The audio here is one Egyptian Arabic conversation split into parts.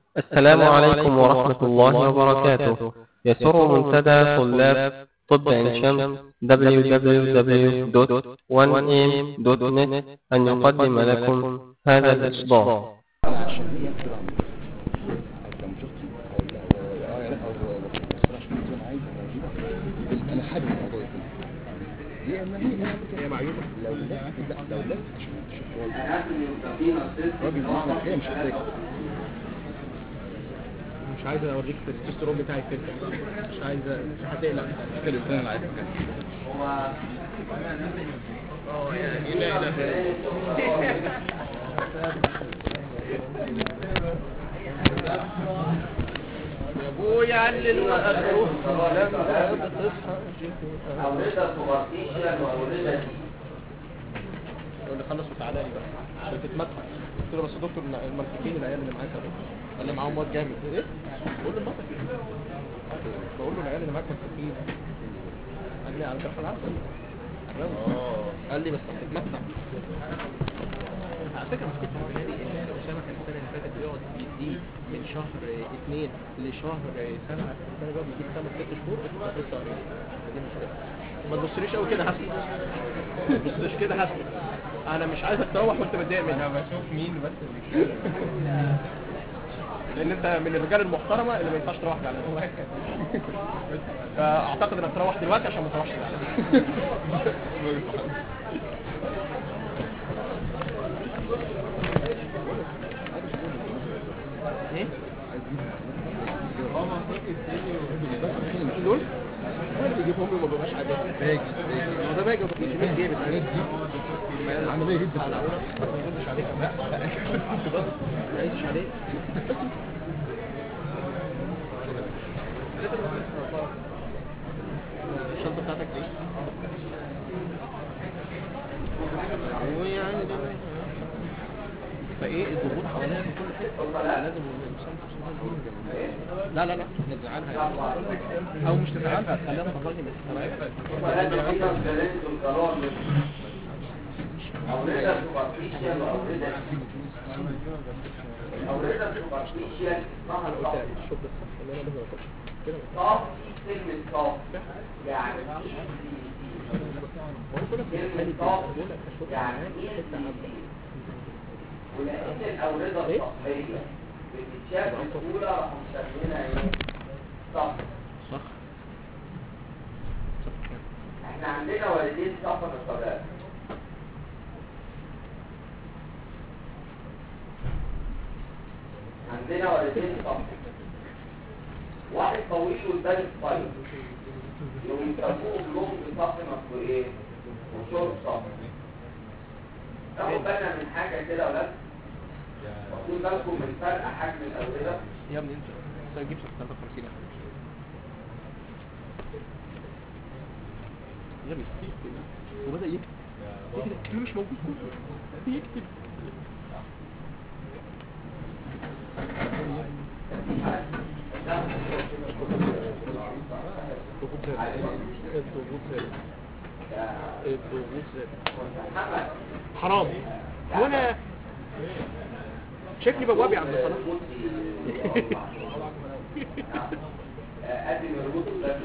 السلام عليكم ورحمة الله وبركاته يسر منتدى طلاب طب عين شمس www.1am.net أن يقدم لكم هذا الإصدار انا حابب الموضوع ده هي ما هي هي معيوبه لو لا لا لو لا عشان تشوف راجل احنا الحقيقه مش محتاج مش عايز اوريك التستوستيرون بتاعي كده مش عايز مش هتقلق كده الانسان العادي اه يعني لا اله الا يا ابويا علل واخره لما تصحى أوردة سوبرفيشال وأوردة دي يقول لي خلص وتعالى لي بقى عشان تتمتع قلت له بس يا دكتور المركبين العيال اللي معاك اهو قال لي معاهم واد جامد ايه بقول له المطر بقول له العيال اللي معاك مركبين قال لي على كفر العسل قال لي بس هتتمتع على فكره مشكله البلادي ان اسامه كان السنه اللي فاتت بيقعد بيديه من شهر اثنين لشهر سبعه السنه اللي بيقعد بيديه خمس ست شهور بتبقى ست شهرين دي مشكله ما تبصليش قوي كده هسكت ما تبصليش كده هسكت انا مش عايزك تروح وانت متضايق مني انا بشوف مين بس اللي لان انت من الرجال المحترمه اللي ما ينفعش تروح زعلان فاعتقد انك تروح دلوقتي عشان ما تروحش زعلان ايه؟ دول؟ هو اللي بيجيبهم لي وما بيبقاش عادي باجي هو ده باجي وبيجي مين جايب الحاجات دي؟ عمليه جدا ما يردش عليك لا ما يردش عليك الشنطة بتاعتك دي ويعني فايه الضغوط حواليها في كل حته لازم لا لا لا نزعلها يعني. او مش تزعلها تخليها تخرجني من السماء وهذا فيها الجلد والقرار أوردة سوبرفيشال وأوردة دي أوردة سوبرفيشال اسمها الصف الشوط الصح اللي انا لازم اخش كده صف كلمة صف يعني إيه هو كل كلمة صف يعني إيه ولأن الأوردة الصفية بتتشاف بسهولة راح مسمينها إيه؟ صف صح احنا عندنا والدين صفر الصلاة عندنا والدين صفر واحد طويل والتاني قصير يوم يسموه بلونج صف مكتوب ايه وشورت صف تاخد بالنا من حاجة كده يا ولاد واخدين بالكم من فرق حجم الأوردة يا ابني انت انت تجيب 53 يا ابني وبدأ يكتب يكتب مش موجود كله يكتب الضغوط زادت الضغوط زادت الضغوط زادت حرام هو انا شكلي بوابي يا عم صلاح قدم الربوط الثلاثي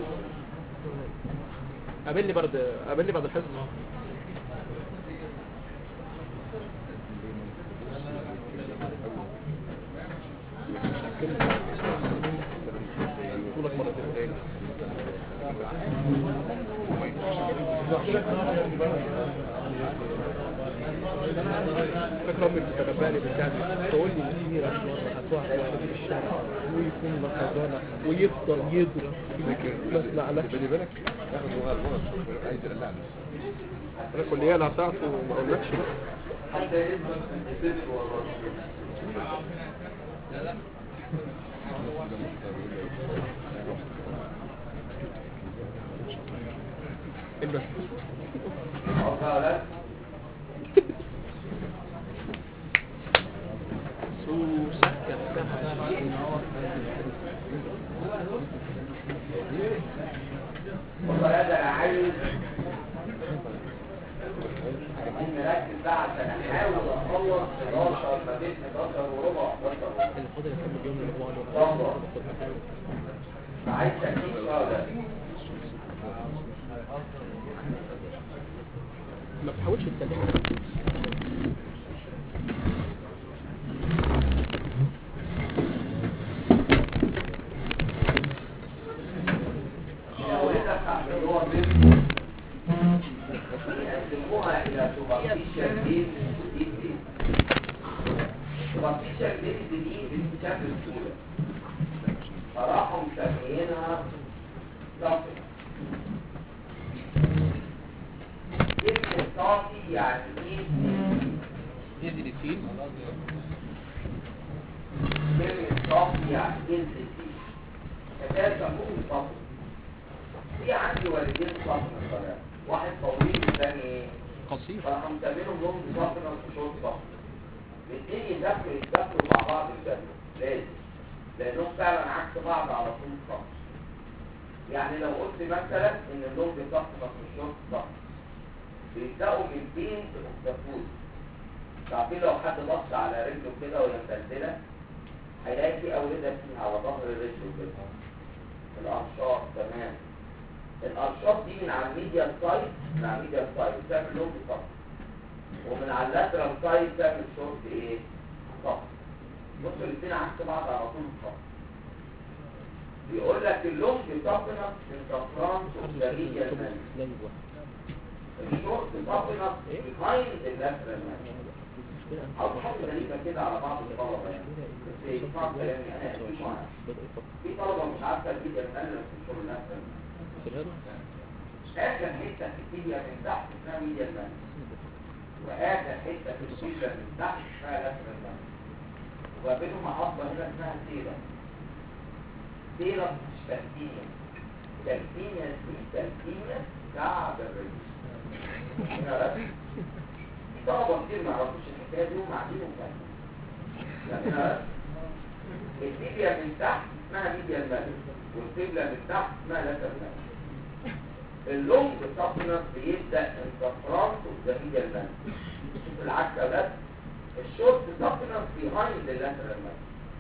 قابلني بعد قابلني بعد الحصه طولك مرتين تاني فاكر امي بتتنبأني بالكعب تقول لي مسيرة هتقع في الشارع ويكون مرحبانا ويفضل يضرب ما اسمعلكش خلي بالك ياخد هو الغلط عايز يقلعني انا الكليه اللي هتعرف وما اقولكش بقى حتى اسمه صدق والله البس عرفها ولا سوسة كالسحر والله يا ده انا عايز نركز بقى عشان احاول اخلص 11 ما بين 11 وربع و 11 وربع اللي فاضل طبعا عايز تكتيك ولا ما بتحاولش تكلمه الأولاد بتاعت اللي هو بيبقى يقسموها إلى سوبرفيشال بيز وديب بيز سوبرفيشال بيز دي بتتشكل بسهولة فراحوا مسميينها صافي كلمة صافي يعني ايه ينزل التيل كلمة صافي يعني ينزل فيه فكان سموه صافي في عندي والدين صافي مثلا واحد طويل والثاني ايه قصير فراحوا مسمينهم لهم صافنا وشورت صافي الاثنين يذاكروا يذاكروا مع بعض الجدول لازم لانهم فعلا عكس بعض على طول صف يعني لو قلت مثلا ان اللون بيصفنا والشورت صافي بيبداوا من بين الاختفوت تعرفين لو حد بص على رجله كده وهي مدلدله هيلاقي في أوردة فيها على ظهر الرجل كده الأرشاط تمام الأرشاط دي من على الميديا سايد من على الميديا سايد تعمل لونج صف ومن على اللاترال سايد تعمل شورت ايه؟ صف بصوا الاثنين عكس بعض على طول الصف بيقول لك اللونج صفنا من صفران وشرية المال الشورت صفنا behind the lateral man أو حاجة غريبة كده على بعض الطلبة يعني بس إيه، اسمعوا كلامي أنا أكيد معاك. في طلبة مش عارفة الفيديو المال في الشغل نفسه آخر حتة في الفيديو من تحت اسمها ميديا المال وآخر حتة في الفيديو من تحت اسمها لاتر المال وبينهم محطة هنا اسمها سيرة سيرة مش تلتينيا تلتينيا دي تلتينيا كعب الرجل هنا بس في طلبة كتير ما يعرفوش الحكاية دي وهم عارفين وفاهمين لكن هنا بس الفيديو من تحت اسمها ميديا المال والقبلة من تحت اسمها لاتر المال اللونج سبلمنت بيبدا الفرونت والزميل المان شوف العكس يا ولاد الشورت سبلمنت بيهايند اللاترال مان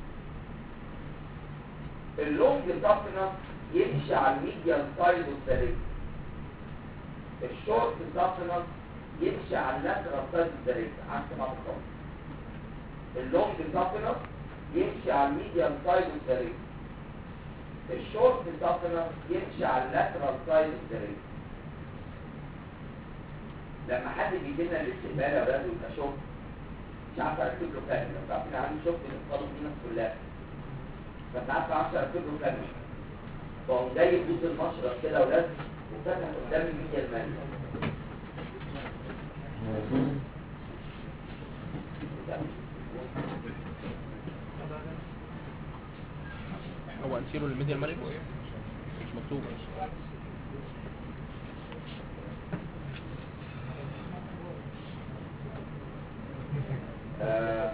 اللونج سبلمنت يمشي على الميديال سايد والسرير الشورت سبلمنت يمشي على اللاترال سايد والسرير عكس بعض خالص اللونج سبلمنت يمشي على الميديال سايد والسرير الشورت سابلر يمشي على اللاترال سايد الزرير لما حد بيجي لنا الاستقبال يا ولاد ويبقى شورت مش عارف اركب له كلمه لو عارفين عندي شورت بنطلب فيه الناس كلها فانت عارف ما اعرفش اركب له كلمه فقوم جاي يبوس المشرط كده يا ولاد وفتح قدام الميديا الماليه هو انسيرو للميديا الملك مش مكتوب آه،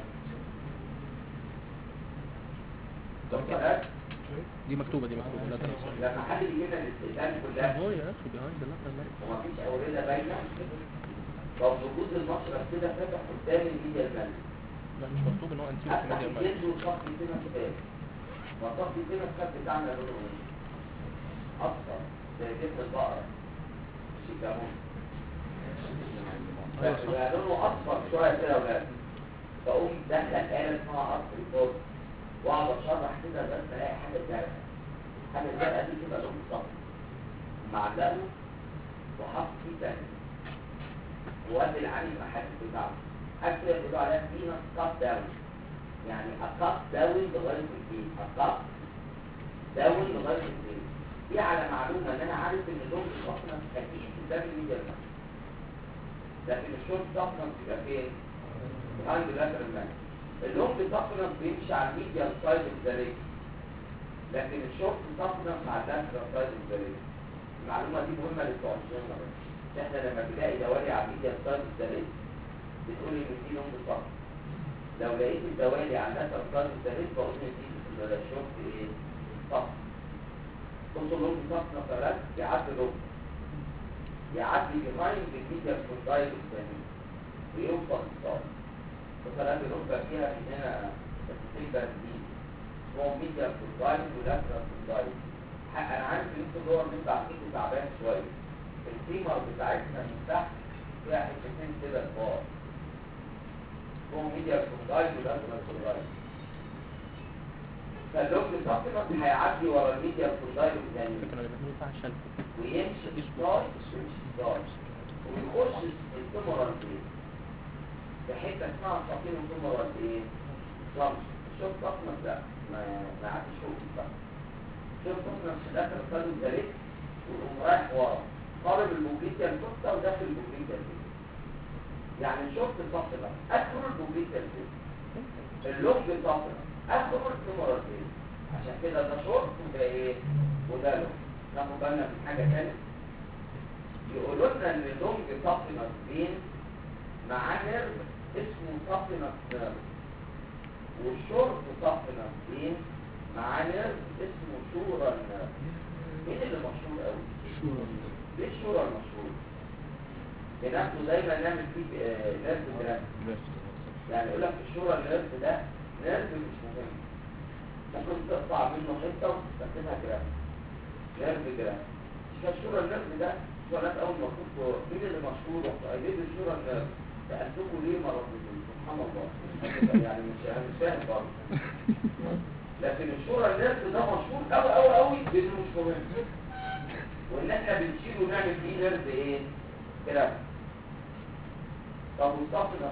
دكتور دي مكتوبة دي مكتوبة لا تنسى لما حد بيجي لنا الاستقبال كلها هو يا اخي بيهايند اللاتر ملك ومفيش أوردة باينة طب وجود المشرط كده فتح قدام الميديا المالية لا مش مكتوب ان هو انسيرو في أفتح الميديا الملك الجلد وصف فينا كتاب وصف فينا الكتاب بتاعنا لونه ايه؟ أصفر زي جبن البقرة شيكامون ايوه بس صح بقى لونه أصفر شوية كده يا ولاد فأقوم دخل آلة اسمها قصر الفرن وأقعد أشرح كده بس ألاقي حاجة زرقاء حاجة زرقاء دي كده لون صفر معلقه وحط فيه تاني وادي العلي المحاسب بتاعته حاجة كده بيقولوا عليها فينا كات داون يعني أقاط داون لغاية البيت أقاط داون لغاية البيت دي على معلومة إن أنا عارف إن اللون الصفنة أكيد قدام الميديا المال لكن الشورت صفنة بيبقى فين؟ behind the lateral man اللونج صفنة بيمشي على الميديا سايد الزريك لكن الشورت صفنة مع اللاترال سايد الزريك المعلومة دي مهمة لبتوع الجنرال احنا لما بنلاقي دوالي على الميديا سايد الزريك بتقول ان دي لونج صفنة لو لقيت الدوالي على اللاترال سايد الزريك بقول ان دي الشورت ايه؟ صفنة بصوا لونج صفنة فلات يعدي لونج يعدي behind the media سايد الزريك ويوصل الصاد فصلات الركبة فيها من هنا تقريبا دي هو ميديا كوندايل ولاترال كوندايل انا عارف ان انتوا اللور من بعضكم تعبان شويه الفيمر بتاعتنا من تحت فيها حتتين كده كبار هو ميديا كوندايل ولاترال كوندايل فاللونج سبلمنت هيعدي ورا الميديا كوندايل الثاني ويمشي ستار ويمشي ستار ويخش التمرال ايه بحته اسمها ساقين التمرال ايه جامس شوف ساقنا ده ما ما عادش شوف بقى شوف ساقنا في الاخر خدوا الدريك ويقوم رايح ورا قارب البوبليكيا الكفته وداخل البوبليكيا الكفته يعني شفت ساقنا اخر البوبليكيا الكفته اللونج ساقنا اخر التمرال ايه عشان كده ده شورت وده ايه وده لونج ناخد بالنا من حاجه ثانيه يقولوا لنا ان اللونج سبلمنت بين مع نيرف اسمه سبلمنت نيرف والشورت سبلمنت بين مع نيرف اسمه شورا نيرف مين اللي مشهور قوي؟ ليه الشورا المشهور؟ بناخده دايما نعمل فيه آه، نيرف جراف يعني يقول لك الشورا النيرف ده نيرف مش مهم ممكن تقطع منه حته وتستخدمها جراف نيرف جراف فالشورى النرد ده سؤالات اول ما كنت مين اللي مشهور وقايلين الشورى النرد سالتكم ليه ما ردتوش سبحان الله يعني مش انا مش فاهم برضه لكن الشورى النرد ده مشهور قوي قوي قوي بانه مش مهم وان احنا بنشيله ونعمل فيه نرد ايه كده طب والصفنة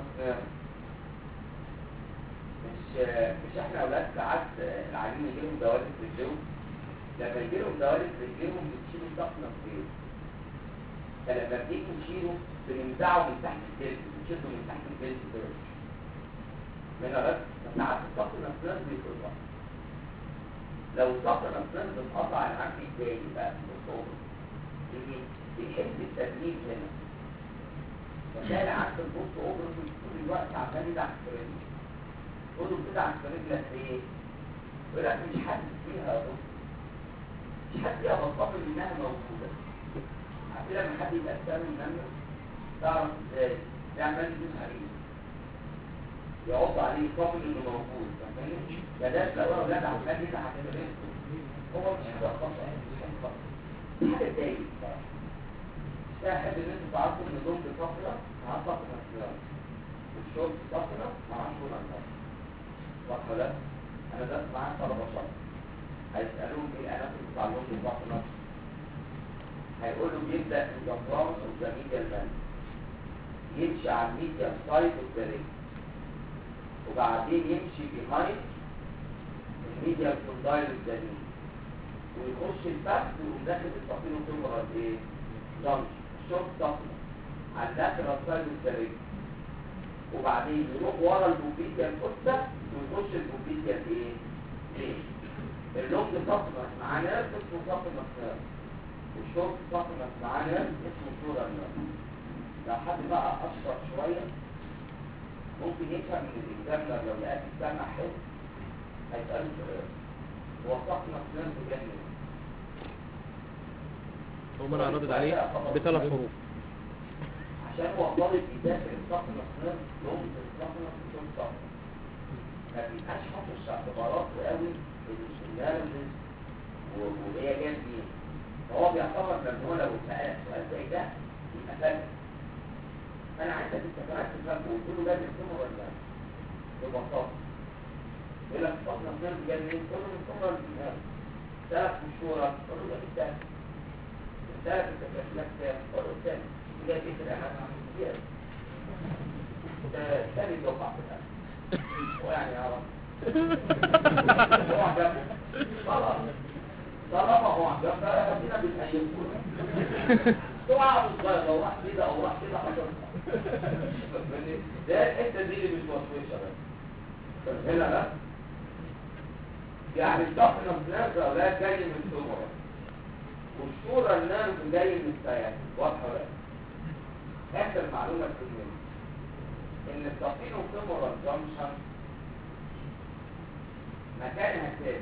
مش مش احنا اولاد ساعات العيانين يجيلهم دوالي في رجلهم لما يجيلهم دوالي في رجلهم بتشيلوا صفنة في ايه فلما بنيجي نشيله بننزعه من تحت الجلد بنشده من تحت الجلد كده من غير ساعات الصفنة في بيتقطع لو الصفنة في بتقطع العكس الجاي بقى في الصوت يجي بيحب التدريب هنا فتلاقي العكس البوست اوبر طول الوقت عمال يدعك في رجله خده بتدعك في رجلك ايه؟ يقول لك مش حاسس بيها يا دكتور مش حاسس بيها بطمن انها موجوده عارف لما حد يبقى سامي منه تعرف ازاي؟ بيعمل يدوس عليه يعض عليه يطمن انه موجود فاهمني؟ ده ده لو اولاد عمال يدعك في رجله هو مش حاجه خطا مش حاجه خطا حاجه تضايق بصراحه احب ان انتوا تعرفوا ان دول بفتره مع فتره اختيار والشغل فتره مع شغل الناس واضحه لا انا ده معايا طلبه شرط هيسالوهم ايه انا كنت بتعلمهم بفتره هيقولوا بيبدا في الجفرانس والجميل المان يمشي على الميديا سايد والتاريخ وبعدين يمشي بيهايند الميديا كوندايل الجميل ويخش الفخذ ويقوم داخل التقييم وتمرض ايه؟ ضمش شوط ضغط على اللاترال سايد السرير وبعدين يروح ورا البوبيتيا القدة ويخش البوبيتيا الايه؟ ليه؟ اللونج سبلمنت مع ناس اسمه سبلمنت نيرف والشورت سبلمنت مع ناس اسمه شورا نيرف لو حد بقى اشطر شوية ممكن يفهم من الاكزامنر لو لقاك السمع حلو هيسأله سؤال هو سبلمنت نيرف جاي منين؟ هو انا ردد عليه بثلاث حروف عشان هو طالب يذاكر الصف الاسنان يوم الصف الاسنان صف ما بيبقاش حاطط اعتبارات قوي الاناليسيس واللي هي جايه فيه فهو بيعتبر ان هو لو سال سؤال زي ده يبقى فاهم انا عايزك انت كمان تفهم وتقول له لازم تمر ولا لا ببساطه يقول لك الصف الاسنان جاي منين؟ تقول له من تمر الانال ثلاث مشهوره تقول له ده بالتالي ثلاث تكلفات كام؟ قول له الثاني جاي في الأهم ثاني دفعة في الأهم هو يعني يا رب هو عجبه خلاص طالما هو عجبه ربنا بيتهيبونا اوعى بالصغير لو راح كده او راح كده حصل ده الحته دي اللي مش موسوسه بس هنا لا يعني الضغط نفسه اولاد جاي من السمره والصوره النرف جاي من السياسه واضحه ولا اخر معلومه كلمه ان التقييم والكاميرا جانكشن مكانها ثابت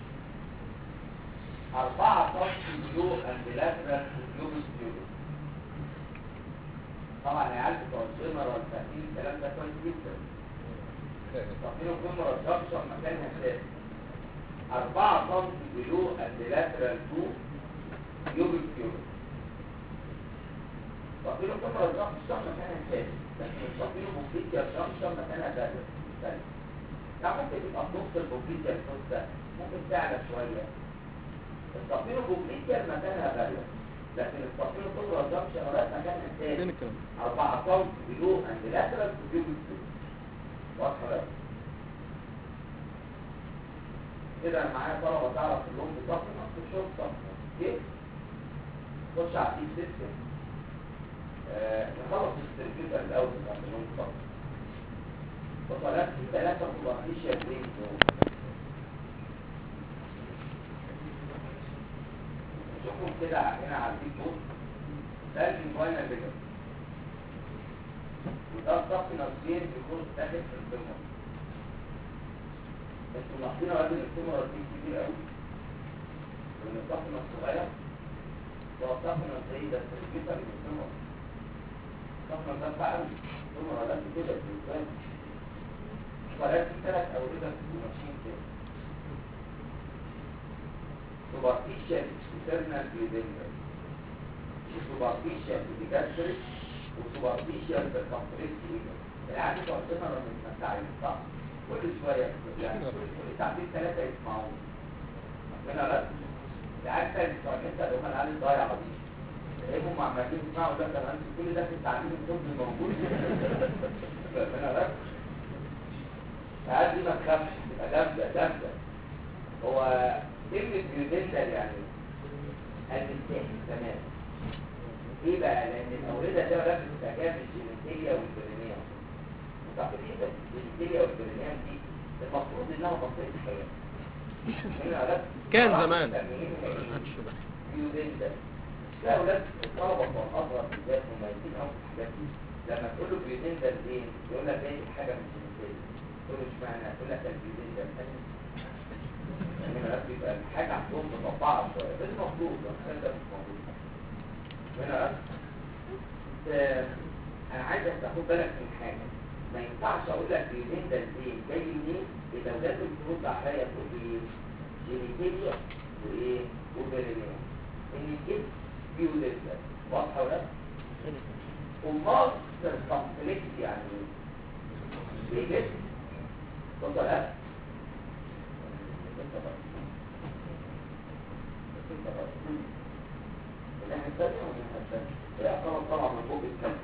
أربعة سنتي بلو البلاترال بلوبس بيوبس طبعا يا عيال بتوع الجيمر والتأثير الكلام ده كويس جدا التقييم والكاميرا جانكشن مكانها ثابت 4 سم بلو اند لاترال تو يوبل كيوبل تقيله كم رزاق الشم مكانها ثابت لكن تقيله بوكيت يا شم شم مكانها ثابت ثابت يعني ممكن تبقى في نص البوكيت يا الفوز ده ممكن تعلى شوية التقيله بوكيت يا مكانها غالية لكن التقيله كل رزاق شغلات مكانها فين ثابت الكلام 4 سم بلو اند لاترال تو يوبل كيوبل واضحة بقى كده انا معايا طلبه تعرف اللون بصف نص الشرط صف اوكي خش على الديب سيستم آه، نخلص السيركيوتر الاول بتاع اللون بصف وطلعت في ثلاثه مضاعفين برين دول نشوفهم كده هنا على الديب بوست ده الانفاينال بيجر وده الضغط نصين بيكون داخل في الفيلم انتوا ملاحظين يا راجل الكاميرا دي كبير قوي وان الطاقم الصغير هو الطاقم زي ده الكمبيوتر من الكاميرا الطاقم ده بتاع قوي الكاميرا ده كده بالنسبه لي فلاقي في ثلاث اورده ماشيين كده سوبرفيشال اكسترنال بيوبينجر وسوبرفيشال بيجاستريك وسوبرفيشال بالكمبريس العادي تعطينا من التعريف صح كل شوية يعني كل ساعتين ثلاثة يسمعون من رد العكس بتوع النت اللي هم العيال الضايعة دي تلاقيهم عمالين يسمعوا ده طب انت كل ده في التعليم الطبي موجود من رد العيال دي ما تخافش تبقى جامدة جامدة هو كلمة بيودنتال يعني المستحي تمام ايه بقى لان الاوردة ده ركز استعجاب الجينيتية والبرينية وتعرف الحتة الجينيتية والبرينية دي المفروض انها منطقة حياة هنا ركز كان زمان بيودنتال لا اولاد الطلبة بتوع الازهر بالذات مميزين قوي في الحاجات دي لما تقول له بيودنتال ايه يقول لك ايه حاجة من الجينيتية تقول له اشمعنى يقول لك البيودنتال يعني هنا ركز يبقى الحاجة عندهم مطبعة شوية ده المفروض الكلام ده مش موجود هنا آه، انا عايزك تاخد بالك من حاجه ما ينفعش اقول لك اليومين ده ازاي جاي منين اذا لازم ترد عليا تقول لي ايه جينيتيريا وايه وبرينيا ان الجسم بيولد واضحه ولا لا؟ امال الكومبلكس يعني ايه ايه جسم اتفضل ها الناحية الثانية ولا الناحية الثانية؟ لا طبعا طبعا من فوق الكلب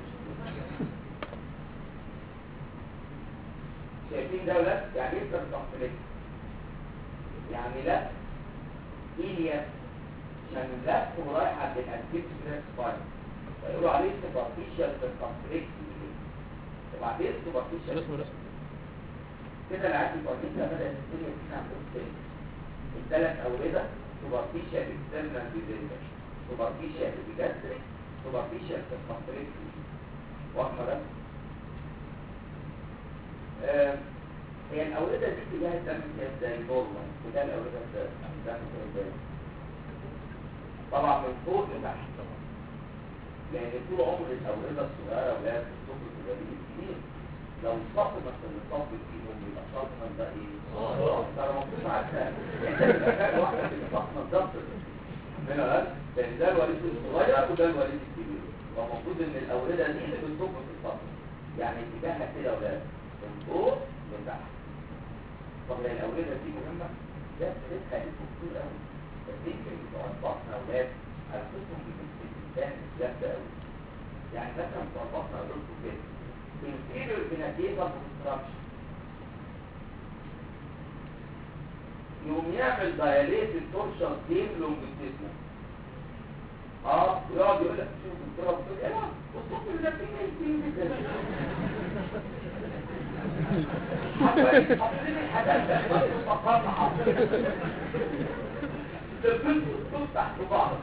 شايفين ده ولا يعني ايه تنفلت يعني لا إيليا عشان لف ورايح عند الانتيك سبريس فاين فيقولوا عليه سوبرفيشال تنفلت وبعدين سوبرفيشال رسم رسم كده العادي الفرنسا بدأت الدنيا تسعة تاني الثلاث أوردة سوبرفيشال اكسترنال بيزنجر سوبرفيشال بيجاستريك سوبرفيشال سيركمفرنس واضحة ده؟ آه، هي الأوردة دي اتجاه الدم فيها ازاي نورمال اتجاه الأوردة ازاي الدم فيها ازاي طبعا من فوق لتحت لأن طول عمر الأوردة الصغيرة ولا الصفر الجديد كتير لو صفمت النصاب فيهم يبقى صفمت ده ايه؟ اه ده انا مبسوط عارفه انت تبقى فاهم واحده في الصفمه بالظبط من الان لان ده الوليد الصغير وده الوليد الكبير فالمفروض ان الاورده دي اللي بتصب في الصفمه يعني اتجاهها كده ولا من فوق لتحت طب هي الاورده دي مهمه ده سيرتها للدكتور قوي بس يمكن بتوع البطن اولاد علاقتهم بجنس الانسان جامده قوي يعني مثلا بتوع البطن اولادكم كده inferior vegetative obstruction يقوم يعمل dilated torsion game longitudinal اه ويقعد يقول لك شوف الدكتور بتقول ايه لا وصلت لنفسي حاطين الحاجات ده فقط حاطين الفلوس والصوت تحت بعض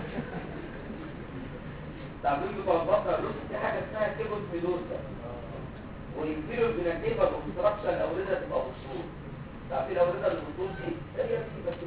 تعمل له بلبطه الرز دي حاجه اسمها كيبوس ميدوسا وينفيروا الجناتيفا باوبستراكشن الاورده تبقى بصور تعرفين الاورده اللي بصور دي هي دي بس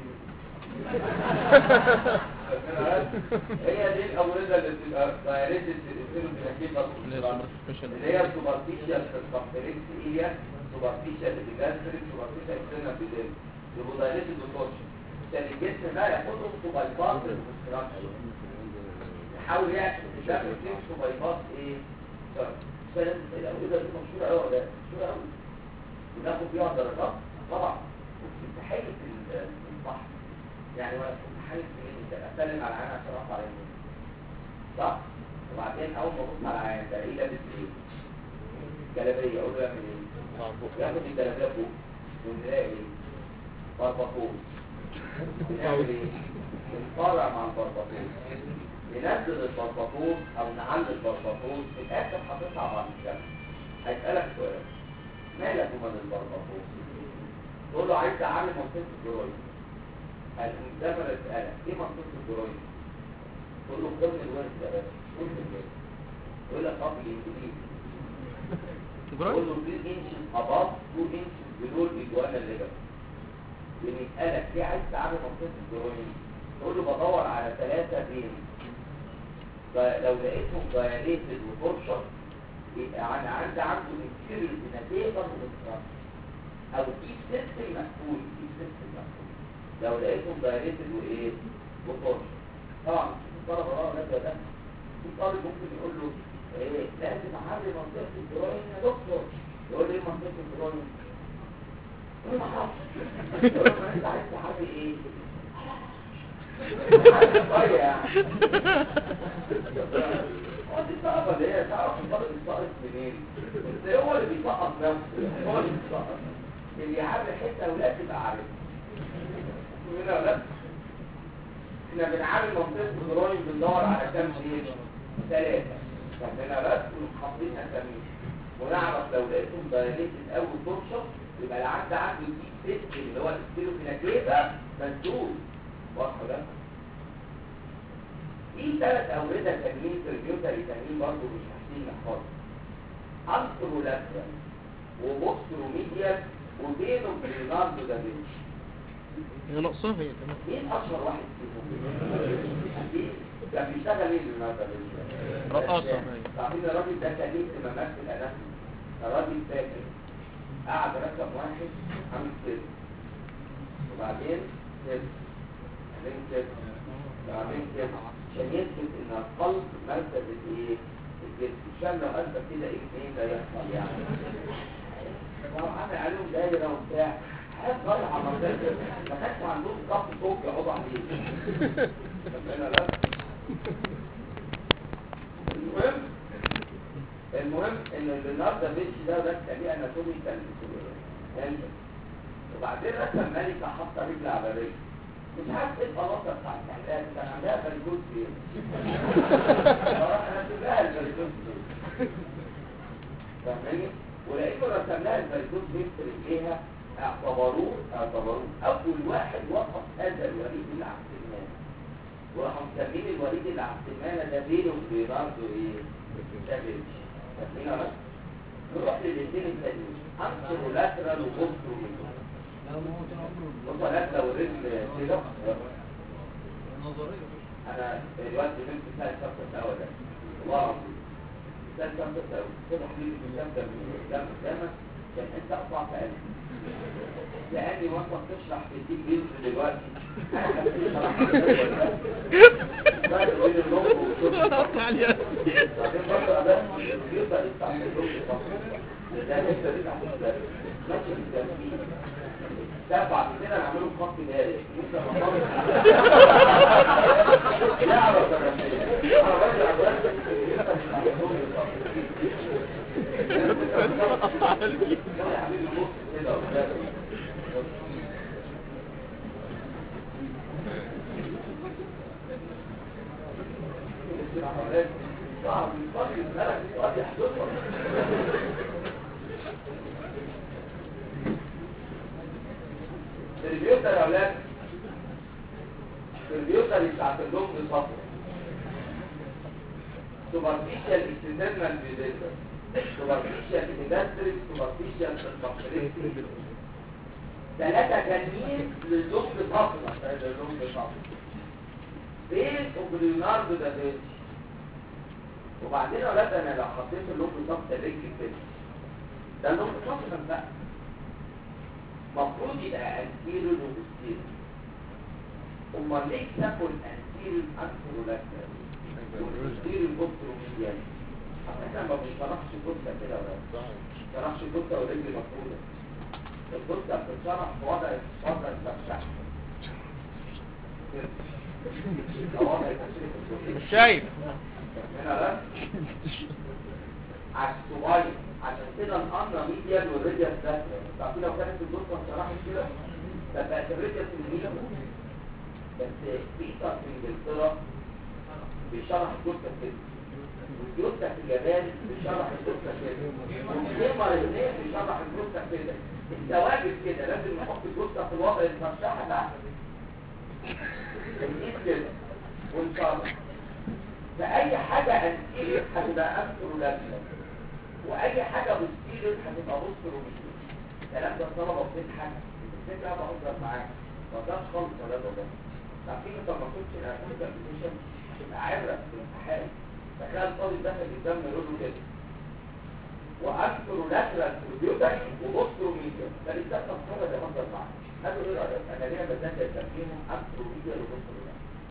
هي دي الاورده اللي بتبقى دايركتد الانفيروا الجناتيفا اللي هي superficial. اللي هي سوبرفيشال سيركمفرنس ايليا سوبرفيشال بيجاستريك سوبرفيشال اكسترنال بيدل يبقوا دايليتد وتورشن عشان الجسم ده ياخدهم في باي باس الكونستراكشن يحاول يعكس الدم يمشي باي باس ايه فاهم الاوجه دي مشهوره قوي ولا مشهوره قوي وناخد فيها درجات طبعا وفي امتحان البحر يعني وانا في امتحان الكلينيك اسلم على العين عشان اقطع اليمين صح وبعدين اول ما ابص على العين ده ايه لابس ايه جلابيه اقول له يعمل ايه ياخد الجلابيه فوق ونلاقي ايه بربطوط نعمل ايه نتفرع مع البربطوط ننزل البربطوط او نعلي البربطوط في الاخر هتطلع بعد الشمس هيسألك سؤال مالك ومال البربطوط تقول له عايز اعمل منطقة الجرويد المجتمع يسألك ايه منطقة الجرويد تقول له خد الورد يا باشا خد الورد يقول لك طب الانجليزي تقول له 3 inches above 2 inches below الجوانا الليجر بنسألك ليه عايز تعمل منطقة الجرويد تقول له بدور على ثلاثة بين فلو لقيتهم دايليتد وتورشن يبقى انا عندي عنده انتيريور ديناتيفر ومستراكشن او ديب سيستم مقفول ديب سيستم مقفول لو لقيتهم دايليتد وايه وتورشن طبعا الطلبه بقى ولا ده في طالب ممكن يقول له ايه لازم اعمل منطقه الجروين يا دكتور يقول لي ايه منطقه الجروين يقول له ما اعرفش يقول له ما انت عايز تحدد ايه طيب يعني هو دي صعبة اللي هي تعرف الطالب يسقط منين بس هو اللي بيسقط نفسه هو اللي بيسقط اللي يعمل حتة ولاد تبقى عارف هنا ولاد احنا بنعمل منطقة الدروين بندور على كام شيء ثلاثة فهنا بس وحاطين اساميهم ونعرف لو لقيتهم دايليتد او تورشر يبقى العبد عنده دي سيستم اللي هو الستيروفيناكيبا مسدود واضحة ده في ثلاث أوردة تانيين في البيوتري تانيين برضه مش محسين نحفظ أنترولاترال وبوستروميديال وبينه بريناردو دافينشي هي ناقصاها هي كمان مين أشهر واحد فيهم؟ أكيد كان بيشتغل ايه بريناردو دافينشي؟ رقاصة. عارفين الراجل ده كان ليه اهتمامات في الأناتومي الراجل فاكر قعد رقم واحد عامل كده وبعدين كده بعدين كده بعدين كده عشان يثبت ان القلب مركز الايه الجسم عشان لو قلبك كده ايه ده يحصل يعني لو عامل عليهم دايره وبتاع حاجات ضايعه مركز ما كانش عندهم ضغط فوق يقعدوا عليه فاهمين لا المهم المهم ان الليوناردو دافنشي ده ده كان اناتوميكال وبعدين رسم ملكه حاطه رجل على رجل مش عارف ايه الخلاصه بتاعت الحلقات كان عندها برجوز فين انا سيبها البرجوز فين فاهماني ولقيته رسم لها البرجوز فين في رجليها اعتبروه اعتبروه اول واحد وقف هذا الوليد اللي على السمانه وراحوا مسمين الوليد اللي على السمانه ده بينه وبيناردو ايه ده بينش فاهمين بس نروح للاثنين التانيين انترو لاترال وبوسترو بص انا لو الرجل كده انا دلوقتي بنت بتاع الشخص الاول ده والله العظيم ده الشخص الاول خد حبيبي في الجنب من قدام قدامك عشان انت اقطع في قلبي لاني وانت بتشرح في الديك بينزل دلوقتي انا ببتدي شرح في الأول ده. فرق بين اللغة والصوت بعدين برضه أداء بيقدر يفتح في اللغة ده لسه بيفتح في الباب ماشي بالتنفيذ ده بعد كده نعمله خط داري ممكن نطلع لا على الرسمية انا برجع برجع يا حبيبي بص كده قدام. صعب يصلي الملك يصلي يحضرها البيوتر يا اولاد البيوتر بتاعت اللوم بصفر سوبرفيشال اكسترنال بيديتر سوبرفيشال اندستريك سوبرفيشال سبكتريك ثلاثة جنين لللوم بصفر هذا اللوم بصفر بين وبليوناردو دافنشي وبعدين يا اولاد انا لو حطيت اللوم بصفر الرجل كده ده اللوم بصفر بقى المفروض يبقى انتيريور وبوستيريور امال ليه تاكل انتيريور انترولاترال والبوستيريور بوستيريور احنا ما بنشرحش جثه كده ولا ما بنشرحش جثه ورجل مفروده الجثه بتتشرح في وضع وضع الفتح وضع التشريح مش شايف هنا بس على الصغير عشان كده الامر ميديال والريديال ده تعرفين لو كانت الجثه اتشرحت كده فبقت الريديال الميديال بس بيتر في انجلترا بيشرح الجثه كده والجثه في اليابان بيشرح الجثه كده والكيمر هناك بيشرح الجثه كده الثوابت كده لازم نحط الجثه في الوضع المفتوح تحت نجيب كده ونشرح فأي حاجة أنتيرير هتبقى أنتر لازمة وأي حاجة بوستيرير هتبقى بوستر ومستير الكلام ده الطلبة بتضحك الفكرة أنا بهزر معاك ما ده خالص ولا ده ده عارفين انت ما كنتش الأكونت ابلكيشن هتبقى عبرة في الامتحان تخيل الطالب دخل قدام يقول له كده وأنتر لاترال تربيوتك وبوستر وميديا ده لسه الطلبة ده بهزر معاك قالوا ايه رأيك أنا ليه بذاكر تركيبهم أنتر وميديا وبوستر وميديا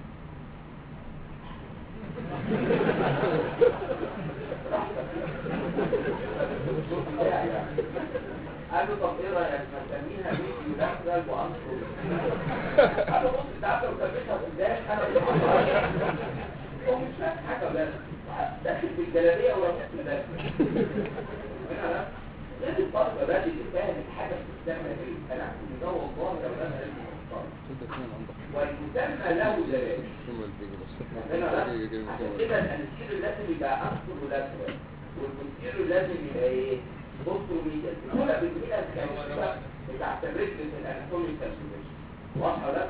قالوا طب ايه رايك نسميها فيديو داخل وانصر قالوا بص انت عارف لو سميتها قدام انا هو مش فاهم حاجه بس داخل بالجلابيه ولا مش داخل هنا لا لازم الطالب بدأ يفهم الحاجه بتسمى ايه انا عندي ده والله لو انا علم مختار والمسمى له دلائل هنا لا عشان كده الانسير لازم يبقى انصر ولاترال والمسير لازم يبقى ايه بصوا ميديا الاولى بتبقى الكلمه بتاع الرجل في الاناتومي كالسيوليشن واضحه ولا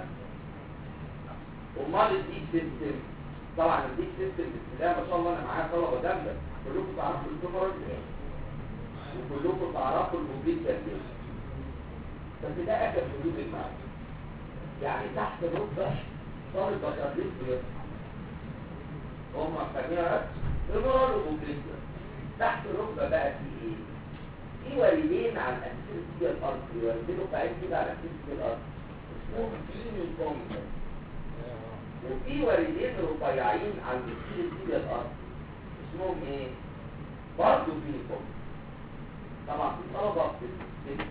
امال الديك سيستم طبعا الديك سيستم بسم الله ما شاء الله انا معايا طلبه جامده كلكم تعرفوا الكبر وكلكم تعرفوا الموبيل كالسيوليشن بس ده اخر حدود المعنى يعني تحت الركبه طالب بكالوريوس هم فاهمينها بس فيمورال وبوبليكيا تحت الركبه بقى في ايه في والدين على الانسيرتي الارض والدين قاعد كده على الانسيرتي الارض اسمهم فيني كوميتر وفي والدين رفيعين على الانسيرتي الارض اسمهم ايه برضه فيني كوميتر طبعا في طلبه بتستفيد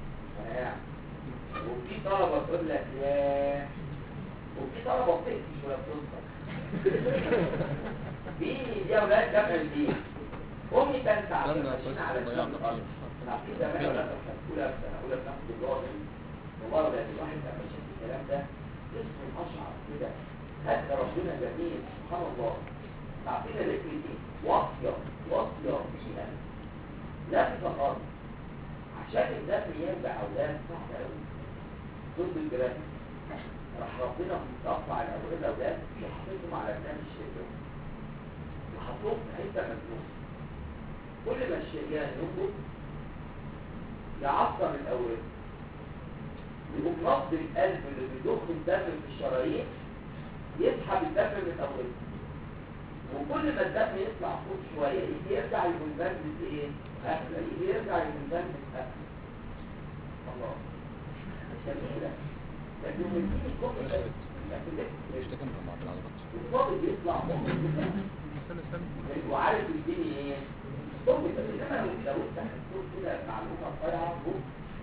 وفي طلبه تقول لك ياه وفي طلبه بتقفش ولا بتنطق ديني دي اولاد جمع الدين امي كانت تعبانه على الشام الارض عارفين زمان ولا كانت اولى سنه اولى بتاخد اللغه ومره يعني الواحد لما شاف الكلام ده جسمه اشعر كده هدى ربنا جميل سبحان الله عارفين الرجل دي واطيه واطيه فيها لا تتقارب عشان الدم يرجع اولاد صعب قوي ضد الجرافيك راح ربنا مقطع الاولاد الاولاد وحطيتهم على برنامج الشركه وحطوهم في حته مجنون كل ما الشريان ينبض يعصر الاولاد يقوم نبض القلب اللي بيضخ الدم في الشرايين يسحب الدم من الاولاد وكل ما الدم يطلع فوق شويه يجي يرجع يكون بند ايه؟ قافله يجي يرجع يكون بند قافله الله جميله لكن يمكن يكون لكن الضابط يطلع وعارف الدنيا ايه ضابط انما لو لو انت هتقول كده معلومه طالعه فوق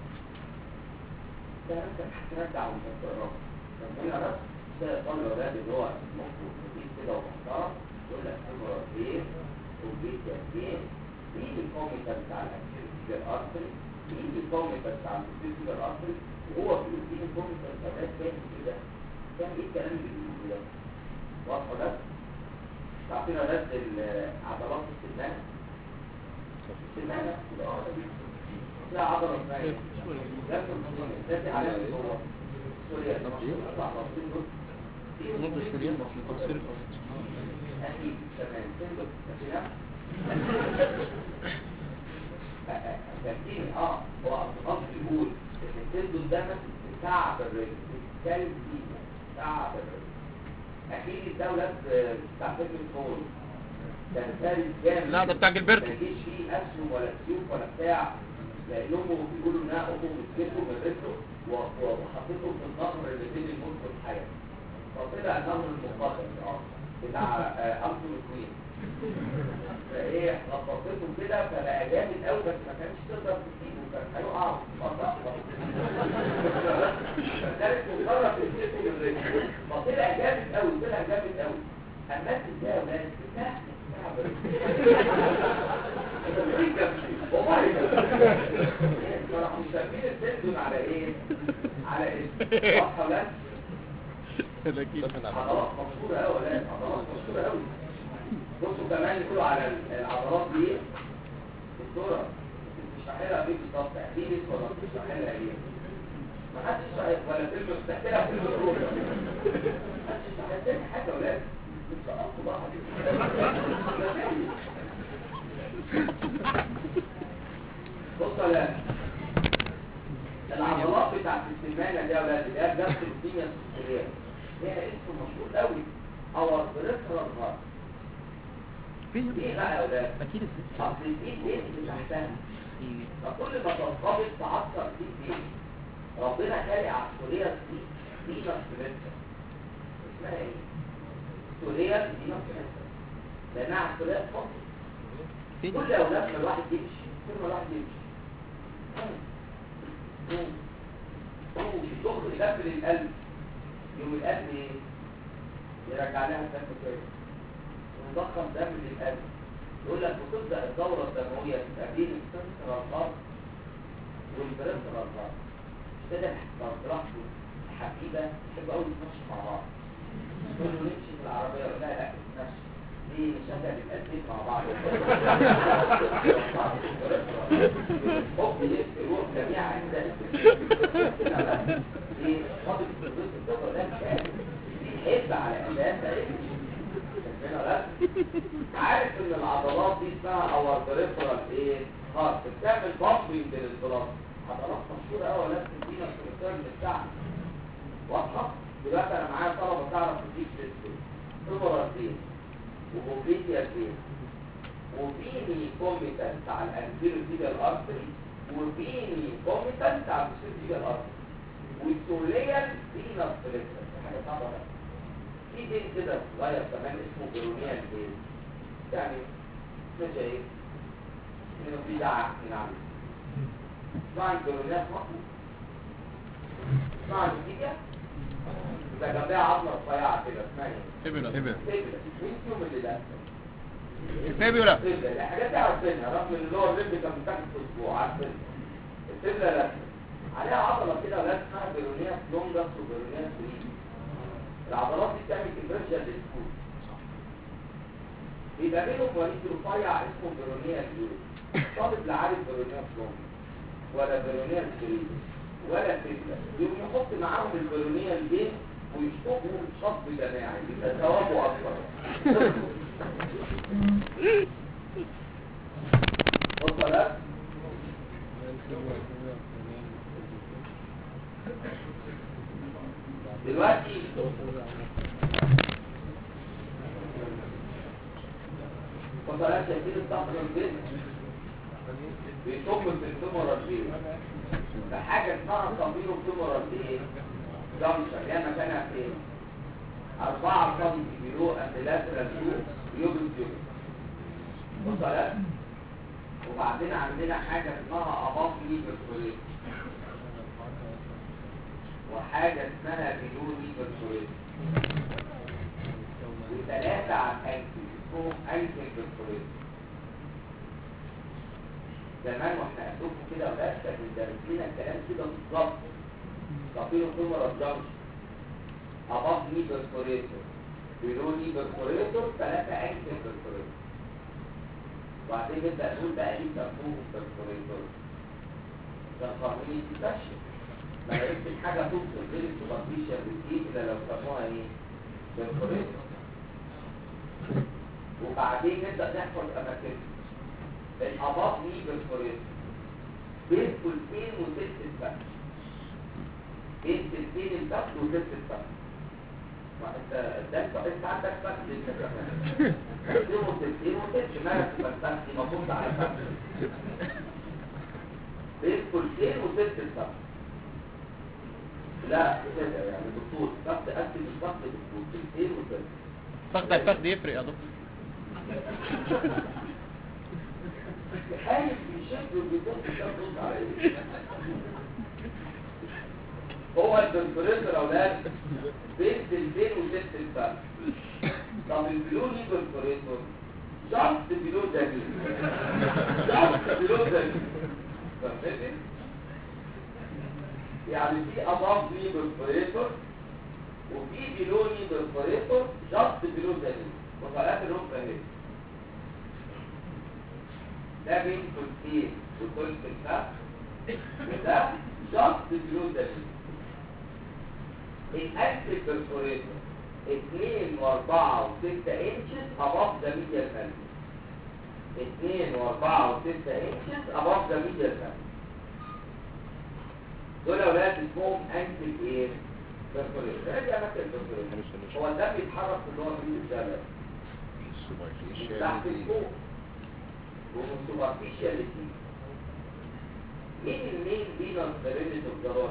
ده نفسك هترجع وتقرا لما انا ده طالع الولاد اللي هو المفروض يجيب كده ومحترم يقول لك خبره ايه وجيت ايه مين الكوميتر بتاع الاكتيفيتي الارتري مين الكوميتر بتاع الاكتيفيتي الارتري وهو في مين الكوميتر بتاع كان كده كان ايه الكلام اللي بيقوله ده واضحه ده تعطينا رد عضلات السمانه السمانه اه ده عضله اسمها ايه ده ده علامه هو سوريا نبض الشريان في تفسير أكيد تمام تنبت كده تركيب اه هو أصلا بيقول إن التندون ده بتاع بالرجل بتتكلم فيه بتاع بالرجل أكيد الدولة بتاع فكرة فول كان ثالث جامد لا ده بتاع جilberto ما يجيش فيه أسهم ولا سيوف ولا بتاع لانهم بيقولوا انها امه مسكته من رجله و- و- وحطيته في النهر اللي بين الموت والحياه فطلع النهر المقدس اه بتاع آه، انتون كوين فايه غطيته كده فبقى جامد قوي بس ما كانش تقدر تسيبه كان هيقع في فكانت مجرد تسيبه من رجله فطلع جامد قوي طلع جامد قوي الناس ازاي يا ولاد بتاع مسمين السندون على ايه؟ على اسم واضحه ولا عضلات مشهوره قوي ولا عضلات مشهوره قوي بصوا كمان يقولوا على العضلات دي الدكتوره بتشرح لها ايه بالظبط اكيد ولا بتشرح لها ايه؟ ما حدش يشرح ولا فيلم بتحكي لها فيلم الروح ما حدش يشرح لها حاجه يا ولاد بتسقطوا بعض بص يا ولاد العضلات بتاعت السمانه دي يا ولاد اللي هي جنب الدنيا السكريه ليها اسم مشهور قوي اور بريفرال هارت ايه بقى يا ولاد اكيد الست اصل الايد ايه اللي تحتها فكل ما تنقبض تعصر دي ايه ربنا خالق على السوريه دي دي نفسلتها اسمها ايه سوريه دي نفسلتها لانها على السوريه فقط فين كل اولاد ما الواحد يمشي كل ما الواحد يمشي يضخ يقفل القلب يوم القلب ايه يرجع لها الدم تاني ويضخم دم للقلب يقول لك بتبدا الدوره الدمويه تبقى بين السنترال هارت والبريفرال هارت مش كده براحته الحبيبه تحب قوي تمشي مع بعض تقول له نمشي في العربيه يقول لها لا تمشي دي نشغل القلبين مع بعض حب يروح جميع اجزاء دي فاضل الفلوس الدكتور ده كام بيحب على اساس ايه شايفينها لا عارف ان العضلات دي اسمها اور بريفرال ايه هارت بتعمل بامبنج للبلاد عضلات مشهوره قوي لازم تدينا في الترم بتاعها واضحه دلوقتي انا معايا طلبه تعرف تجيب سيستم فيمورال فين وبوبليتيا فين وفيني كوميتنت على الانتيريور ارتري وفيني كوميتنت على السيرفيكال ارتري والسوليال فينس فليكسر حاجه صعبه بقى في دين كده صغير كمان اسمه برونيال دين يعني مش ايه انه في دعك هنا عامل اسمع البرونيال مصر اسمع النتيجه يبقى جنبها عظمه رفيعه كده اسمها ايه؟ ابن ابن تبلة مين فيهم اللي ده؟ الفيبيولا التبلة الحاجات دي عارفينها رغم ان اللي هو الرب كان بتاخد في اسبوع عارفينها التبلة لا عليها عضلة كده ولاد اسمها بيرونيا لونجاس وبيرونيا بريد العضلات دي بتعمل كونفرجن للسكوت بيبقى بينهم وليد رفيع اسمه بيرونيا اليورو طالب لا عارف بيرونيا لونجاس ولا بيرونيا بريد ولا تبلة يقوم يحط معاهم البيرونيا البين ويشطبوا شطب جماعي يبقى ثوابه اكبر وصلت دلوقتي وصلت شايفين الضغط البين بيصب في الفيمورال بين بحاجه اسمها صميم الفيمورال بين جنشر يا مكانها فين أربعة صدي بيرو أمبلاترال تو يوبل يوبل وصلت وبعدين عندنا حاجة اسمها أباط ليبرتوليت وحاجة اسمها بيلو ليبرتوليت وثلاثة على الأنكل اسمهم أنكل برتوليت زمان واحنا قدوكم كده ولاد كانت بتدرس لنا الكلام كده بالظبط تعطيله كاميرا جنكشن above knee perforator below knee perforator ثلاثة ankle perforator وبعدين نبدأ نقول بقى ليه تفوق perforator ده قانوني تتشف ما يمكن حاجة توصل غير السوبرفيشال والإيه إلا لو سموها إيه perforator وبعدين نبدأ نحفظ أماكنها الأباط knee perforator بين كلتين وتلت الفك بين تلتين الفك وتلت الفك ما انت ده انت انت عندك فك انت كمان تلتين وتلتين وتلت مالك في الفك دي مفروض على الفك بين كلتين وست الفرق لا كده يعني بالطول ضغط اكتب الضغط بالطول كلتين وست فخد الفخد يفرق يا دكتور خايف يشد وبيبص يشد عليه هو البرفوريتور اولاد بين سلتين وست الفرق طب البلو ليه برفوريتور جاست بلو ده جاست بلو ده فهمتني؟ يعني في اباف ليه برفوريتور وفي بلو ليه برفوريتور جاست بلو ده وطلعت الركبه اهي ده بين كلتين وكل الفرق وده جاست بلو ده الاكتف برفوريتور 2 و4 و6 انشز above the medial pelvis 2 و4 و6 انشز above the medial pelvis دول اولاد اسمهم انكتف ايه برفوريتور ادي اماكن البرفوريتور هو الدم بيتحرك في اللي هو في الزلل من تحت لفوق ومن سوبرفيشاليتي مين المين فينوس فيرينيت الضرار